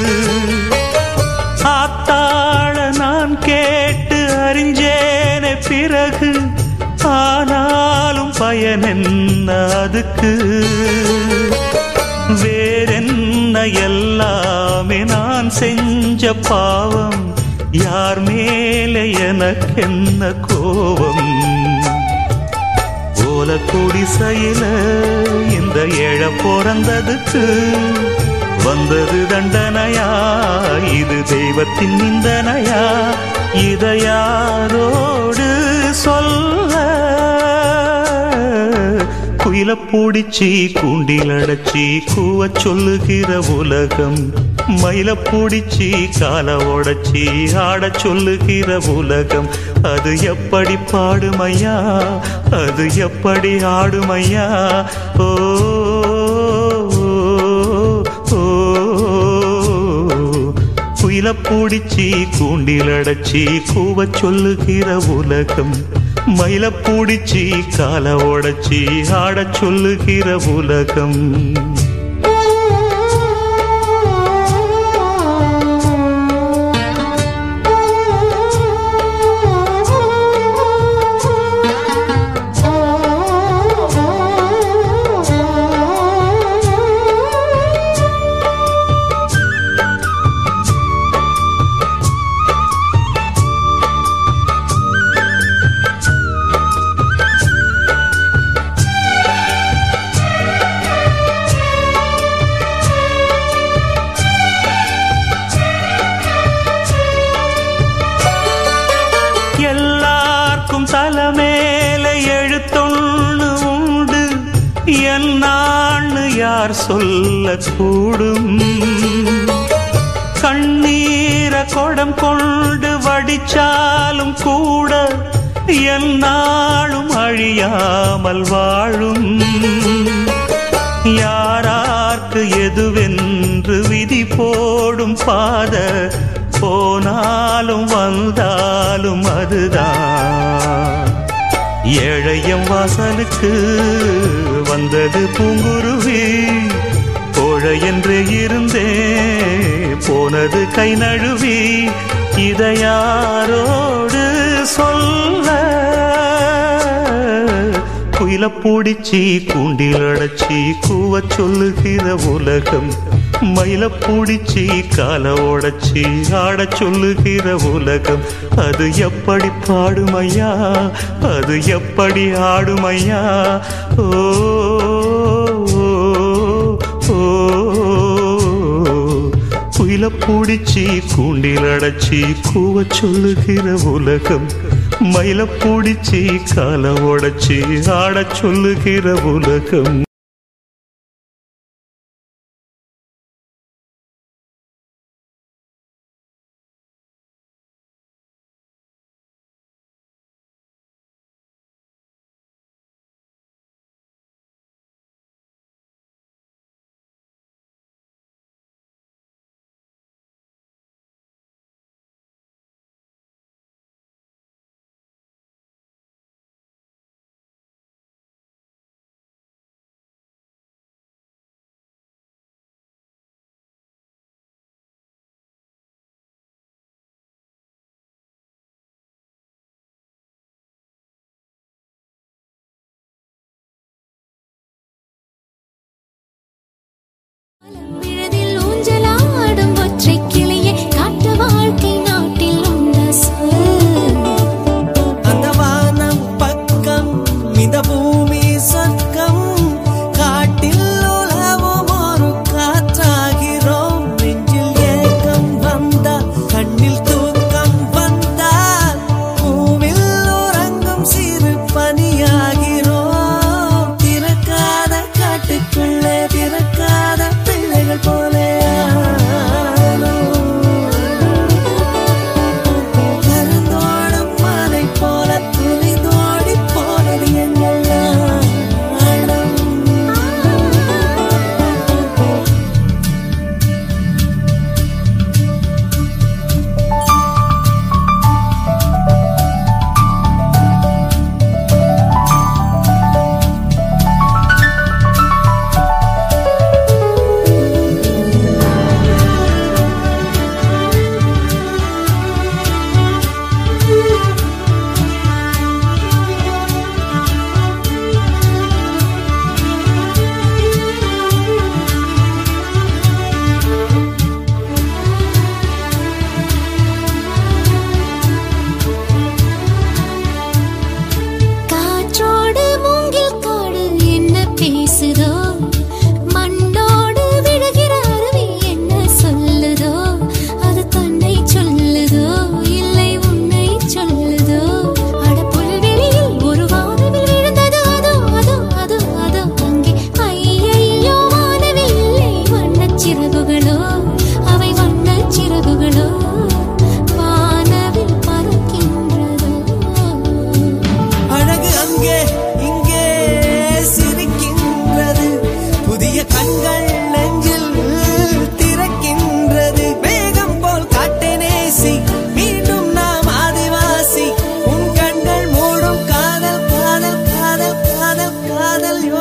ஆத்தாள நான் கேட்டு அறிஞ்சேனே பிறகு ஆனாலும் பயன் என்ன அதுக்கு வேறென்ன எல்லாமே நான் செஞ்ச பாவம் யார் மேலே எனக்கென்ன கோபம் ஓல குடிசையில இந்த ஏழ பிறந்ததுக்கு வந்தது தண்டனையா இது தெய்வத்தின் நிந்தனையா இதை யாரோடு சொல்ல குயில பூடிச்சி கூண்டில் அடைச்சி கூவ சொல்லுகிற உலகம் மயில பூடிச்சி கால உடைச்சி ஆட சொல்லுகிற உலகம் அது எப்படி பாடுமையா அது எப்படி ஆடுமையா ஓ ஓ, குயில பூடிச்சி கூண்டில் அடைச்சி கூவ சொல்லுகிற உலகம் மயில பூடிச்சி கால உடைச்சி ஆட சொல்லுகிற உலகம் எல்லாருக்கும் தலைமேல எழுத்தொன்னு உண்டு என்னான்னு யார் சொல்ல கூடும் கண்ணீர கொடம் கொண்டு வடிச்சாலும் கூட என்னாலும் அழியாமல் வாழும் யாரார்க்கு எதுவென்று விதி போடும் பாத போனாலும் வந்தாலும் அதுதான் ஏழையம் வாசலுக்கு வந்தது பூங்குருவி கோழை என்று இருந்தே போனது கை நழுவி இதை யாரோடு சொல்ல குயில பூடிச்சி கூண்டில் அடைச்சி கூவ சொல்லுகிற உலகம் மயில பூடிச்சி கால உடைச்சி ஆட சொல்லுகிற உலகம் அது எப்படி பாடுமையா அது எப்படி ஆடுமையா ஓ ஓ, குயில பூடிச்சி கூண்டில் அடைச்சி கூவ சொல்லுகிற உலகம் மயில பூடிச்சி கால உடைச்சி ஆட சொல்லுகிற உலகம் விழதில் ஊஞ்சலாடும் ஒற்றைக் கிளியே, காட்டு வாழ்க்கை நாட்டில் உண்டு சொல். அந்த வானம் பக்கம் இந்த பூமி சொர்க்கம் காட்டில் உலவும் ஒரு காற்றாகிறோம் நெஞ்சில் ஏக்கம் வந்தால் கண்ணில் தூக்கம் வந்தால் பூவில் உறங்கும் சிறு பனியாகிறோம் திறக்காத காட்டுக்குள்ளே திறக்காத பிள்ளைகள் போலே ஆனோம். பறந்தோடும் மலை போல துணிந்தோடி போனது எங்கள்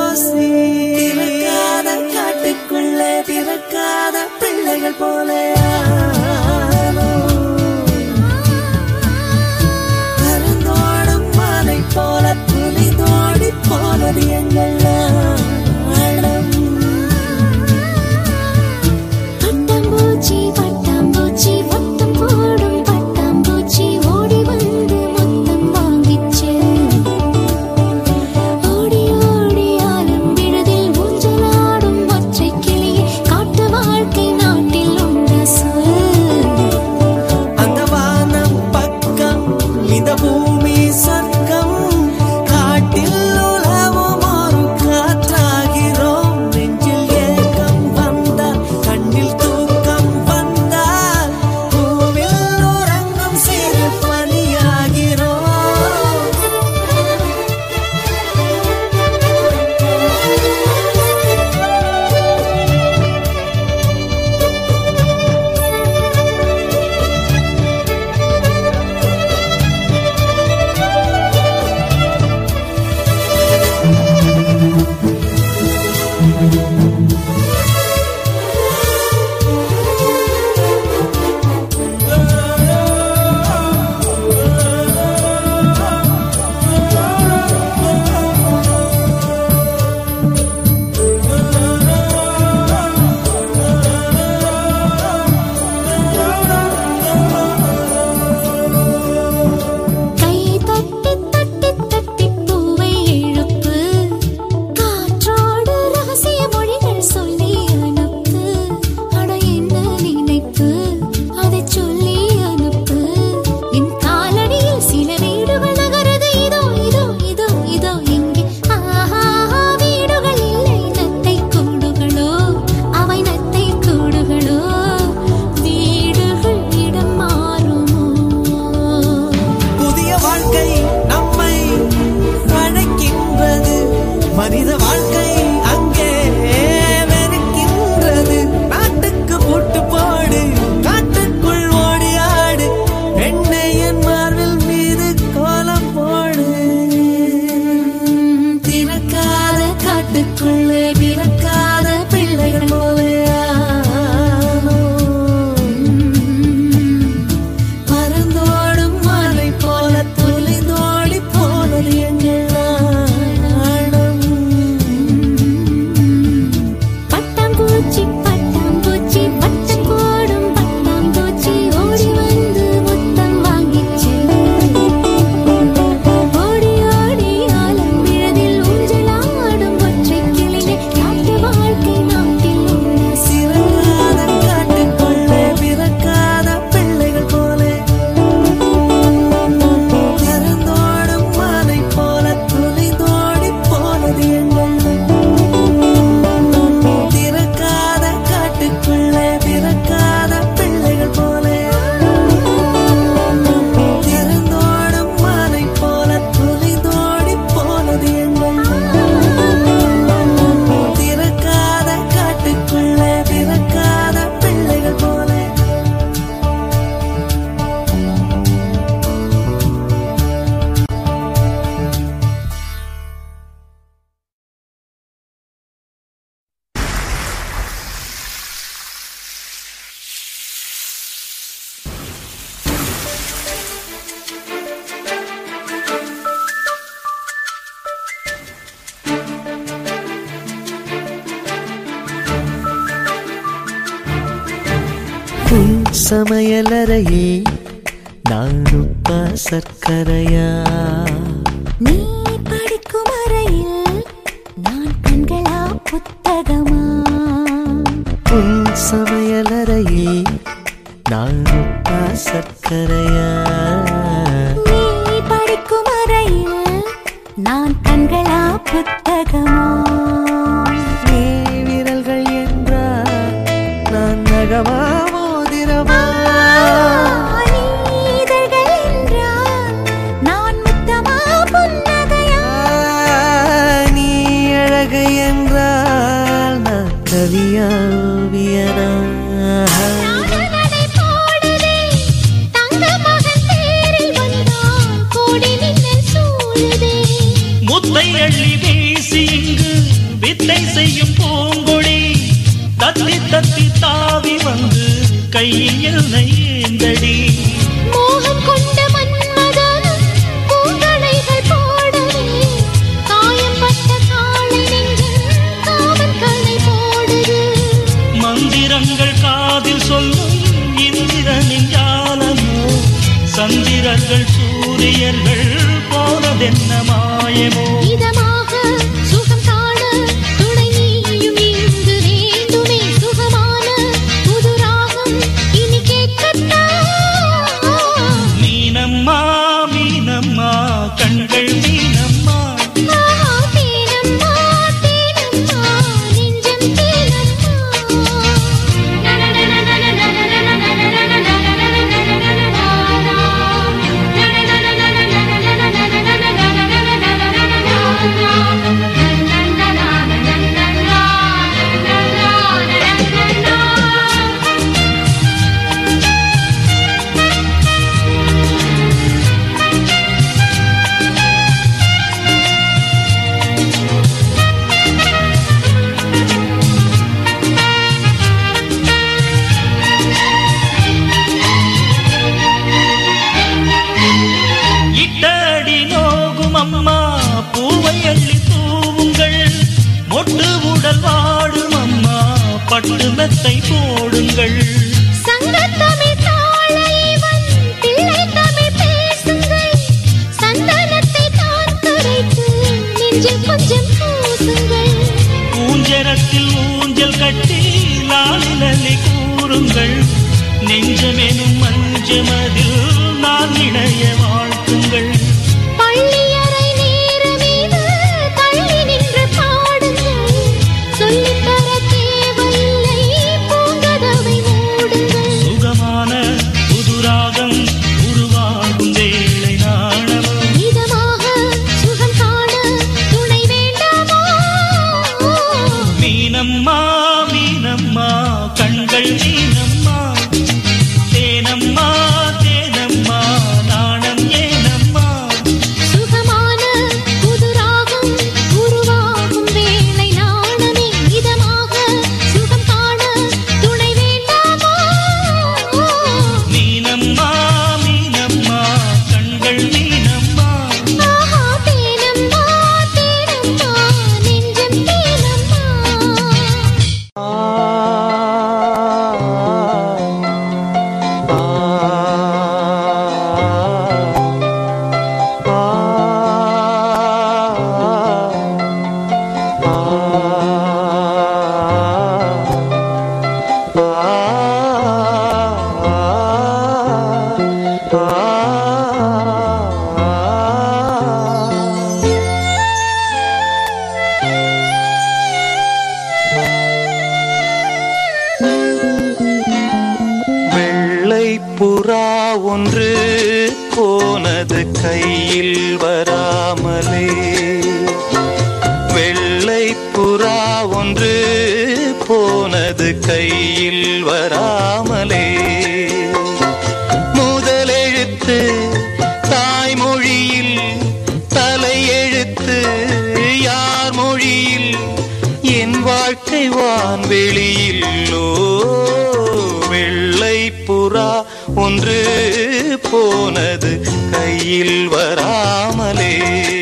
ஓசி திறக்காத காட்டுக்குள்ளே பிறக்காத பிள்ளைகள் போல பறந்தோடும் மாலை போல துணிதோடி போனது எங்கள் ஆழம் பட்டாம்பூச்சி பட்டாம்பூச்சி முத்தம் போடும் பட்டாம்பூச்சி ஓடி வந்து முத்தம் வாங்கிச்சு ஓடி ஓடி ஆலம் விழுதில் ஊஞ்சலாடும் ஒற்றை கிளியே காட்டு வாழ்க்கை நாட்டில் உண்ட சொல் அந்த வானம் பக்கம் இந்த பூமி சொர்க்கம் காட்டில் உலவும் ஒரு காற்றாகிறோம் நெஞ்சில் ஏக்கம் வந்தால் கண்ணில் தூக்கம் வந்தால் பூவில் உறங்கும் சிறு பனியாகிறோம் கை தட்டி தட்டி தட்டி பூவை இழுப்பு காற்றோடு ரகசிய மொழிகள் சொல்லி அனுப்பு அட என்ன நினைப்பு அதை சொல்லி அனுப்பு என் காலடியில் சில வீடுகள் நகருது இதோ இதோ இதோ இதோ இங்கே ஆஹா வீடுகள் இல்லை நத்தை கூடுகளோ அவை நத்தை கூடுகளோ வீடுகள் இடம் மாறுமோ புதிய வாழ்க்கை நம்மை அழைக்கின்றது மனித வாழ்க்கை அங்கே வெறுக்கின்றது நாட்டுக்கு பூட்டு போடு காட்டுக்குள் ஓடி ஆடு பெண்ணை என் மார்பில் மீது கோலம் போடு திறக்காத காட்டுக்குள்ளே பிறக்காத பிள்ளைகள் போலே பறந்தோடும் மாலை போல துளிதோடி போனது எங்கள் நாணம் பட்டாம்பூச்சி பட்டாம்பூச்சி பட்டம் போடும் பட்டாம்பூச்சி ஓடி வந்து முத்தம் வாங்கிச்சு ஓடி ஓடி ஆலம் விழதில் ஊஞ்சலாடும் ஒற்றை கிளியே காட்டு வாழ்க்கை நாட்டில் உள்ள சிறகாத காட்டுக்குள்ளே பிறக்காத பிள்ளைகள் போலே பறந்தோடும் மாலை போல துளிதோடி போனது எங்கள் திறக்காத காட்டுக்குள்ளே பிறக்காத பிள்ளைகள் போலே திறந்தோடும் மாலை போல துளிதோடி போனது எங்கள் திறக்காத காட்டுக்குள்ளே பிறக்காத பிள்ளைகள் போலே உன் சமையலறையே நானுப்பா சர்க்கரையா நீ படிக்கும் அறையில் நான் கண்களா புத்தகமா உன் சமையலறையே நானுப்பா சர்க்கரையா நீ படிக்கும் அறையில் நான் கண்களா புத்தகமா நீ விரல்கள் என்றால் நான் நகமா மோதிரமா நீ இதழ்கள் என்றால் நான் முத்தமா புன்னகையா நீ அழகு என்றால் நான் கவியா ஓவியனா நடை போடுதே தங்க மகன் தேரில் வந்தால் கோடி மின்னல் சூழுதே முத்தை அள்ளி வீசி இங்கு விந்தை செய்யும் பூங்கொடி தத்தி தத்தி தாவி வந்து கையில் என்னை ஏந்தடி மோகம் கொண்ட மன்மதனும் பூங்களைகள் போடவே காயம்பட்ட காளை நெஞ்சில் காமன் கலை போடுது மந்திரங்கள் காதில் சொல்லும் இந்திரனின் ஜாலமோ சந்திரர்கள் சூரியர்கள் போனதென்ன மாயமோ இதமாக சுகம் காண துணை நீயும் இங்கு வேண்டுமே சுகமான புது ராகம் இனி கேட்கத்தான் மீனம்மா மீனம்மா கண்கள் மீனம்மா ஆஹா, தேனம்மா, தேனம்மா, நெஞ்சம் தேனம்மா. இட்டடி நோகும் அம்மா பூவை அள்ளி தூவுங்கள் மொட்டு உடல் வாடும் அம்மா பட்டு மெத்தை போடுங்கள் சங்கத்தமிழ் தாளைவன் பிள்ளை தமிழ் பேசுங்கள் சந்தனத்தை தான் கரைத்து நெஞ்சில் கொஞ்சம் பூசுங்கள் ஊஞ்சரத்தில் ஊஞ்சல் கட்டி லாலிலி கூறுங்கள் நெஞ்சமெனும் மஞ்சமதில் நான் இணைய வாழ்த்துங்கள் பள்ளியறை நேர மீது தள்ளி நின்று பாடுங்கள் சொல்லித்தர தேவையில்லை பூங்கதவை மூடுங்கள் சுகமான புதுராகம் உருவாகும் வேளை நாணமோ இதமாக சுகம் காண துணை வேண்டாமோ மீனம்மா மீனம்மா கண்கள் மீனம்மா தேனம்மா தேனம்மா நாணம் ஏனம்மா சுகமான புது ராகம் உருவாகும் வேளை நாணமே இதமாக சுகம் காண துணை வேண்டாமோ மீனம்மா மீனம்மா கண்கள் மீனம்மா ஆஹா தேனம்மா தேனம்மா நெஞ்சம் தேனம்மா வெள்ளை புறா ஒன்று போனது கையில் வராமலே வெள்ளை புறா ஒன்று போனது கையில் வராமலே முதலெழுத்து தாய்மொழியில் தலையெழுத்து யார் மொழியில் என் வாழ்க்கை வான்வெளியில்லோ வெள்ளை புறா ஒன்று போனது கையில் வராமலே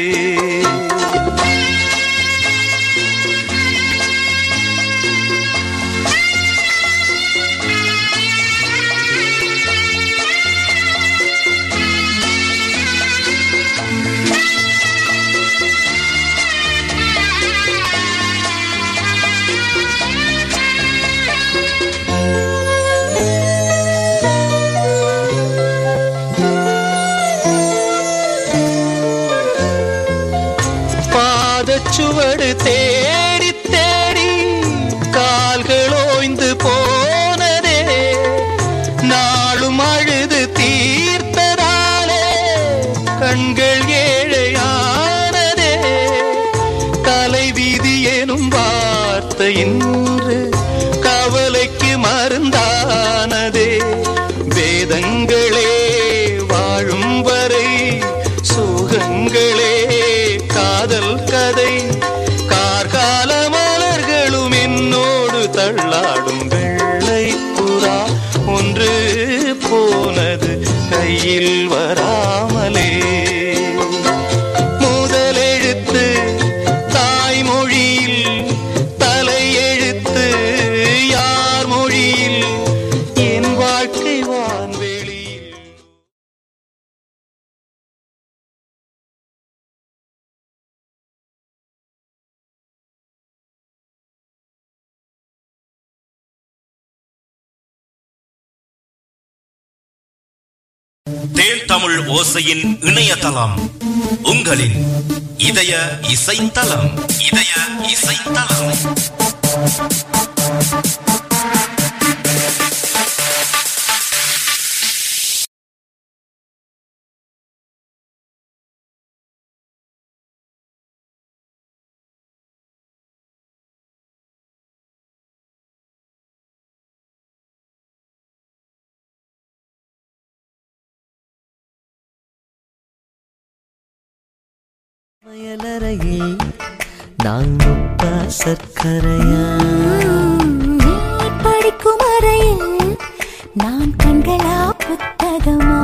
பாதச்சுவடு தேடி தேடி கால்கள் ஓய்ந்து போனதே நாளும் அழுது தீர்த்ததாலே கண்கள் ஏழையானதே தலைவிதி எனும் வார்த்தை இன்று கவலைக்கு மருந்தானதே வேதங்களே வாழும் வரை சுகங்களே காதல் கதை கார்கால மலை மொழியில் வராமலே முதலெழுத்து தாய்மொழியில் தலையெழுத்து யார் மொழியில் என் வாழ்க்கை வான்வெளியில் தேன் தமிழ் ஓசையின் இணையதளம் உங்களின் இதய இசைத்தலம் இதய இசைத்தலம் மயலறையில் நான் முப்பா சர்க்கரையா நீ படிக்கும் அறையில் நான் கண்களா புத்தகமா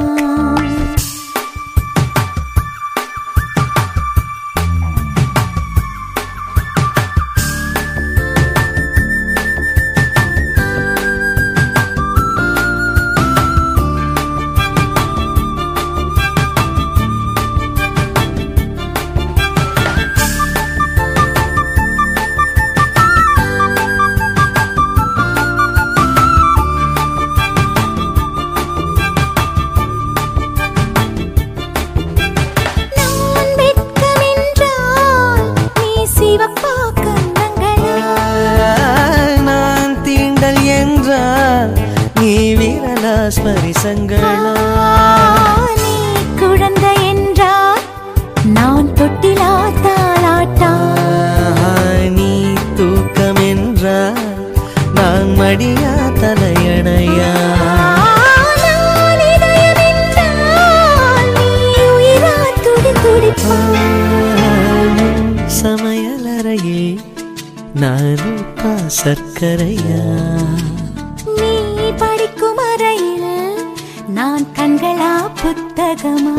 நான் வெட்கமென்றால் நீ சிவப்பா கண்ணங்களா நான் தீண்டல் என்றால் நீ வீரலா ஸ்பரிசங்களா நீ குழந்தை என்றால் நான் தொட்டிலா தாளாட்டா நீ தூக்கம் என்றால் நான் மடியா தலையணையா நான் இதயம் என்றால் நீ உயிரா துடி துடிப்பா சமையலறையில் நான் உப்பா சர்க்கரையா நீ படிக்கும் அறையில் நான் கண்களா புத்தகமா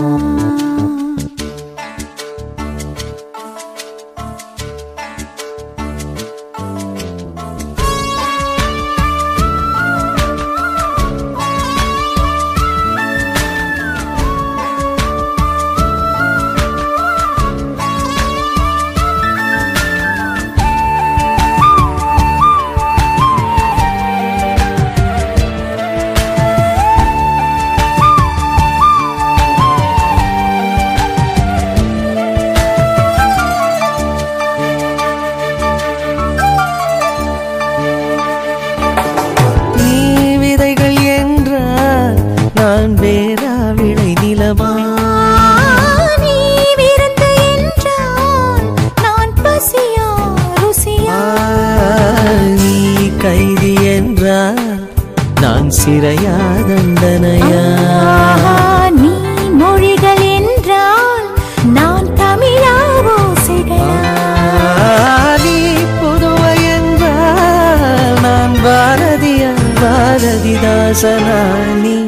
நீ விதைகள் என்றால் நான் வேறா விளை நிலமா நீ விருந்து என்றால் நான் பசியா ருசியா நீ கைதி என்றால் நான் சிறையா தண்டனையா நீ மொழிகள் என்றால் நான் தமிழா ஓசைகளா நீ புதுவை என்றால் நான் பாரதியா பாரதிதாசனா நீ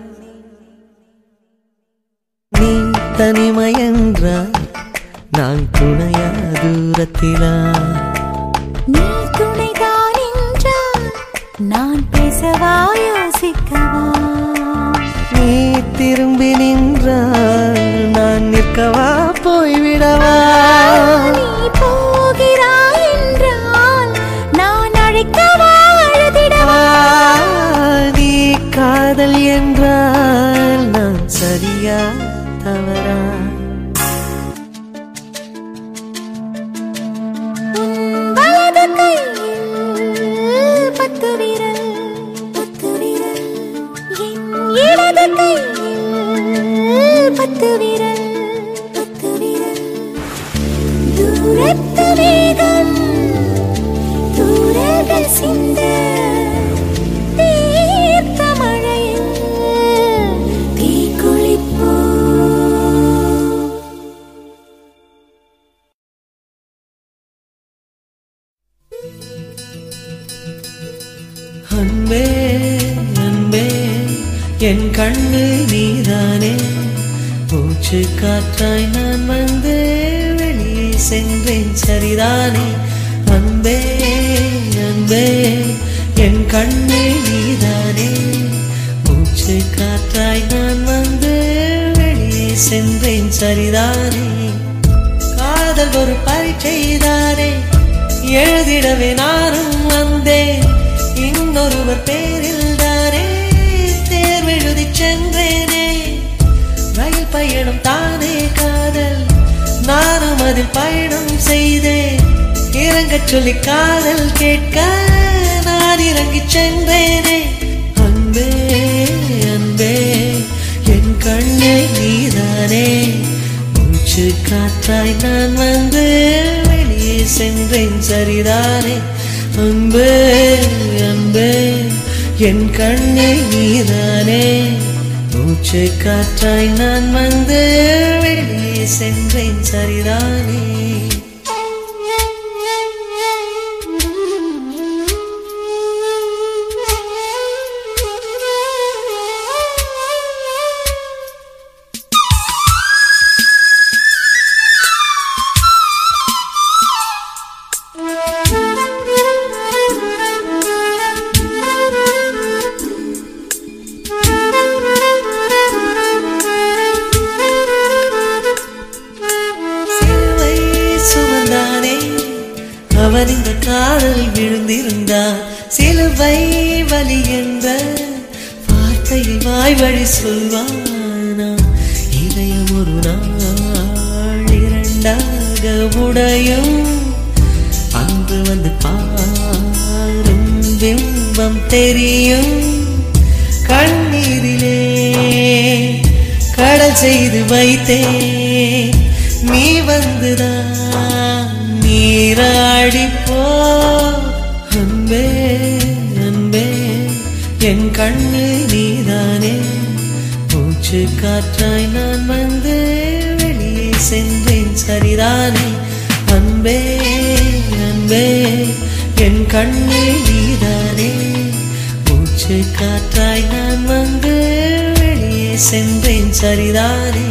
நீ தனிமை என்றால் நான் துணையா தூரத்திலா நீ துணைதான் என்றால் நான் பேசவா யோசிக்கவா நீ திரும்பி நின்றால் நான் நிற்கவா போய்விடவா நீ போகிறாய் என்றால் நான் அழைக்கவா அழுதிடவா நீ காதல் என்றால் நான் சரியா தவறா வலது கையில் பத்து விரல் பத்து விரல் என் இடது கையில் பத்து விரல் பத்து விரல் தூரத்து வேகம் தூரங்கள் சிந்த தீர்த்த மழையில் தீக்குளிப்போ அன்பே அன்பே என் கண்ணு நீதானே மூச்சு காற்றாய் நான் வந்து வெளியே சென்றேன் சரிதானே அன்பே அன்பே என் கண்ணு நீதானே மூச்சு காற்றாய் நான் வந்து வெளியே சென்றேன் சரிதானே காதல் ஒரு பரீட்சைதானே எழுதிடவே நானும் வந்தேன் இன்னொருவர் பேரில் தானே தேர்வெழுதி சென்றேனே ரயில் பயணம் தானே காதல் நானும் அதில் பயணம் செய்தேன் இறங்கச் சொல்லி காதல் கேட்க நான் இறங்கிச் சென்றேனே அன்பே அன்பே என் கண்ணே நீதானே மூச்சு காற்றாய் நான் வந்து வெளியே சென்றேன் சரிதானே அன்பே அன்பே என் கண்ணே நீதானே மூச்சு காற்றாய் நான் வந்து வெளியே சென்றேன் சரிதானே சிலுவை சுமந்தானே அவன் இந்த காதலில் விழுந்திருந்தான் சிலுவை வலி என்ற வார்த்தையை வாய் வழி சொல்வானா இதயம் ஒரு நாள் இரண்டாக உடையும் அன்று வந்து பாரும் பிம்பம் தெரியும் கண்ணீரிலே கடல் செய்து வைத்தேன் நீ வந்துதான் நீராடி போ அன்பே அன்பே என் கண்ணு நீதானே மூச்சு காற்றாய் நான் வந்து வெளியே சென்றேன் சரிதானே அன்பே அன்பே என் கண்ணு நீதானே மூச்சு காற்றாய் நான் வந்து வெளியே சென்றேன் சரிதானே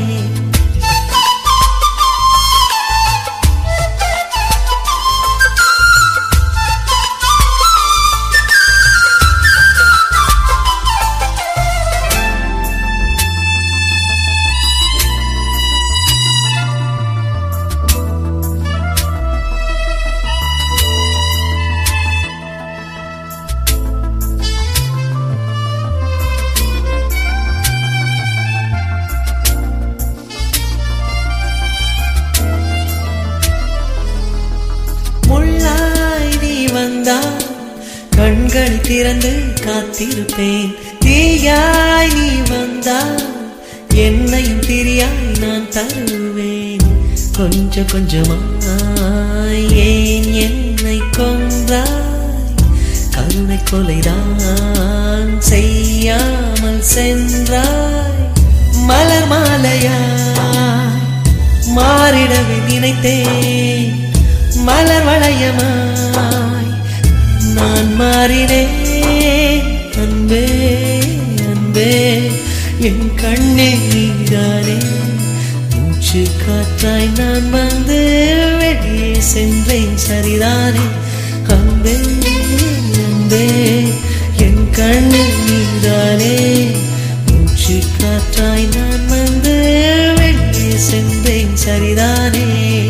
முள்ளாய் நீ வந்தால் கண்களை திறந்து காத்திருப்பேன் தீயாய் நீ வந்தால் என்னையும் திரியாய் நான் தருவேன் கொஞ்சம் கொஞ்சமாய் ஏன் என்னை கொன்றாய் கருணை கொலைதான் செய்யாமல் சென்றாய் மலர் மாலையாய் மாறிடவே நினைத்தேன் மலர் வளையமாய் நான் மாறினேன் அன்பே அன்பே என் கண்ணே நீதானே மூச்சு காற்றாய் நான் வந்து வெளியே சென்றேன் சரிதானே அன்பே அன்பே என் கண்ணே நீதானே மூச்சு காற்றாய் நான் வந்து வெளியே சென்றேன் சரிதானே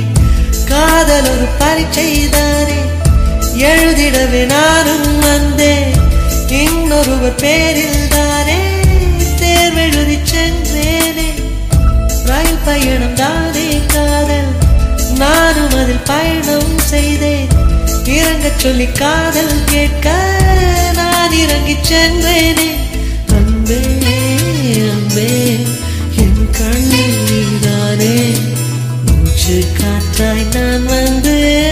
காதல் ஒரு பரீட்சைதானே எழுதிடவே நானும் வந்தேன் இன்னொருவர் பேரில் தானே தேர்வெழுதி சென்றேனே ரயில் பயணம் தானே காதல் நானும் அதில் பயணம் செய்தேன் இறங்கச் சொல்லி காதல் கேட்க நான் இறங்கிச் சென்றேனே அன்பே அன்பே என் கண்ணில் நீதானே மூச்சு காற்றாய் நான் வந்து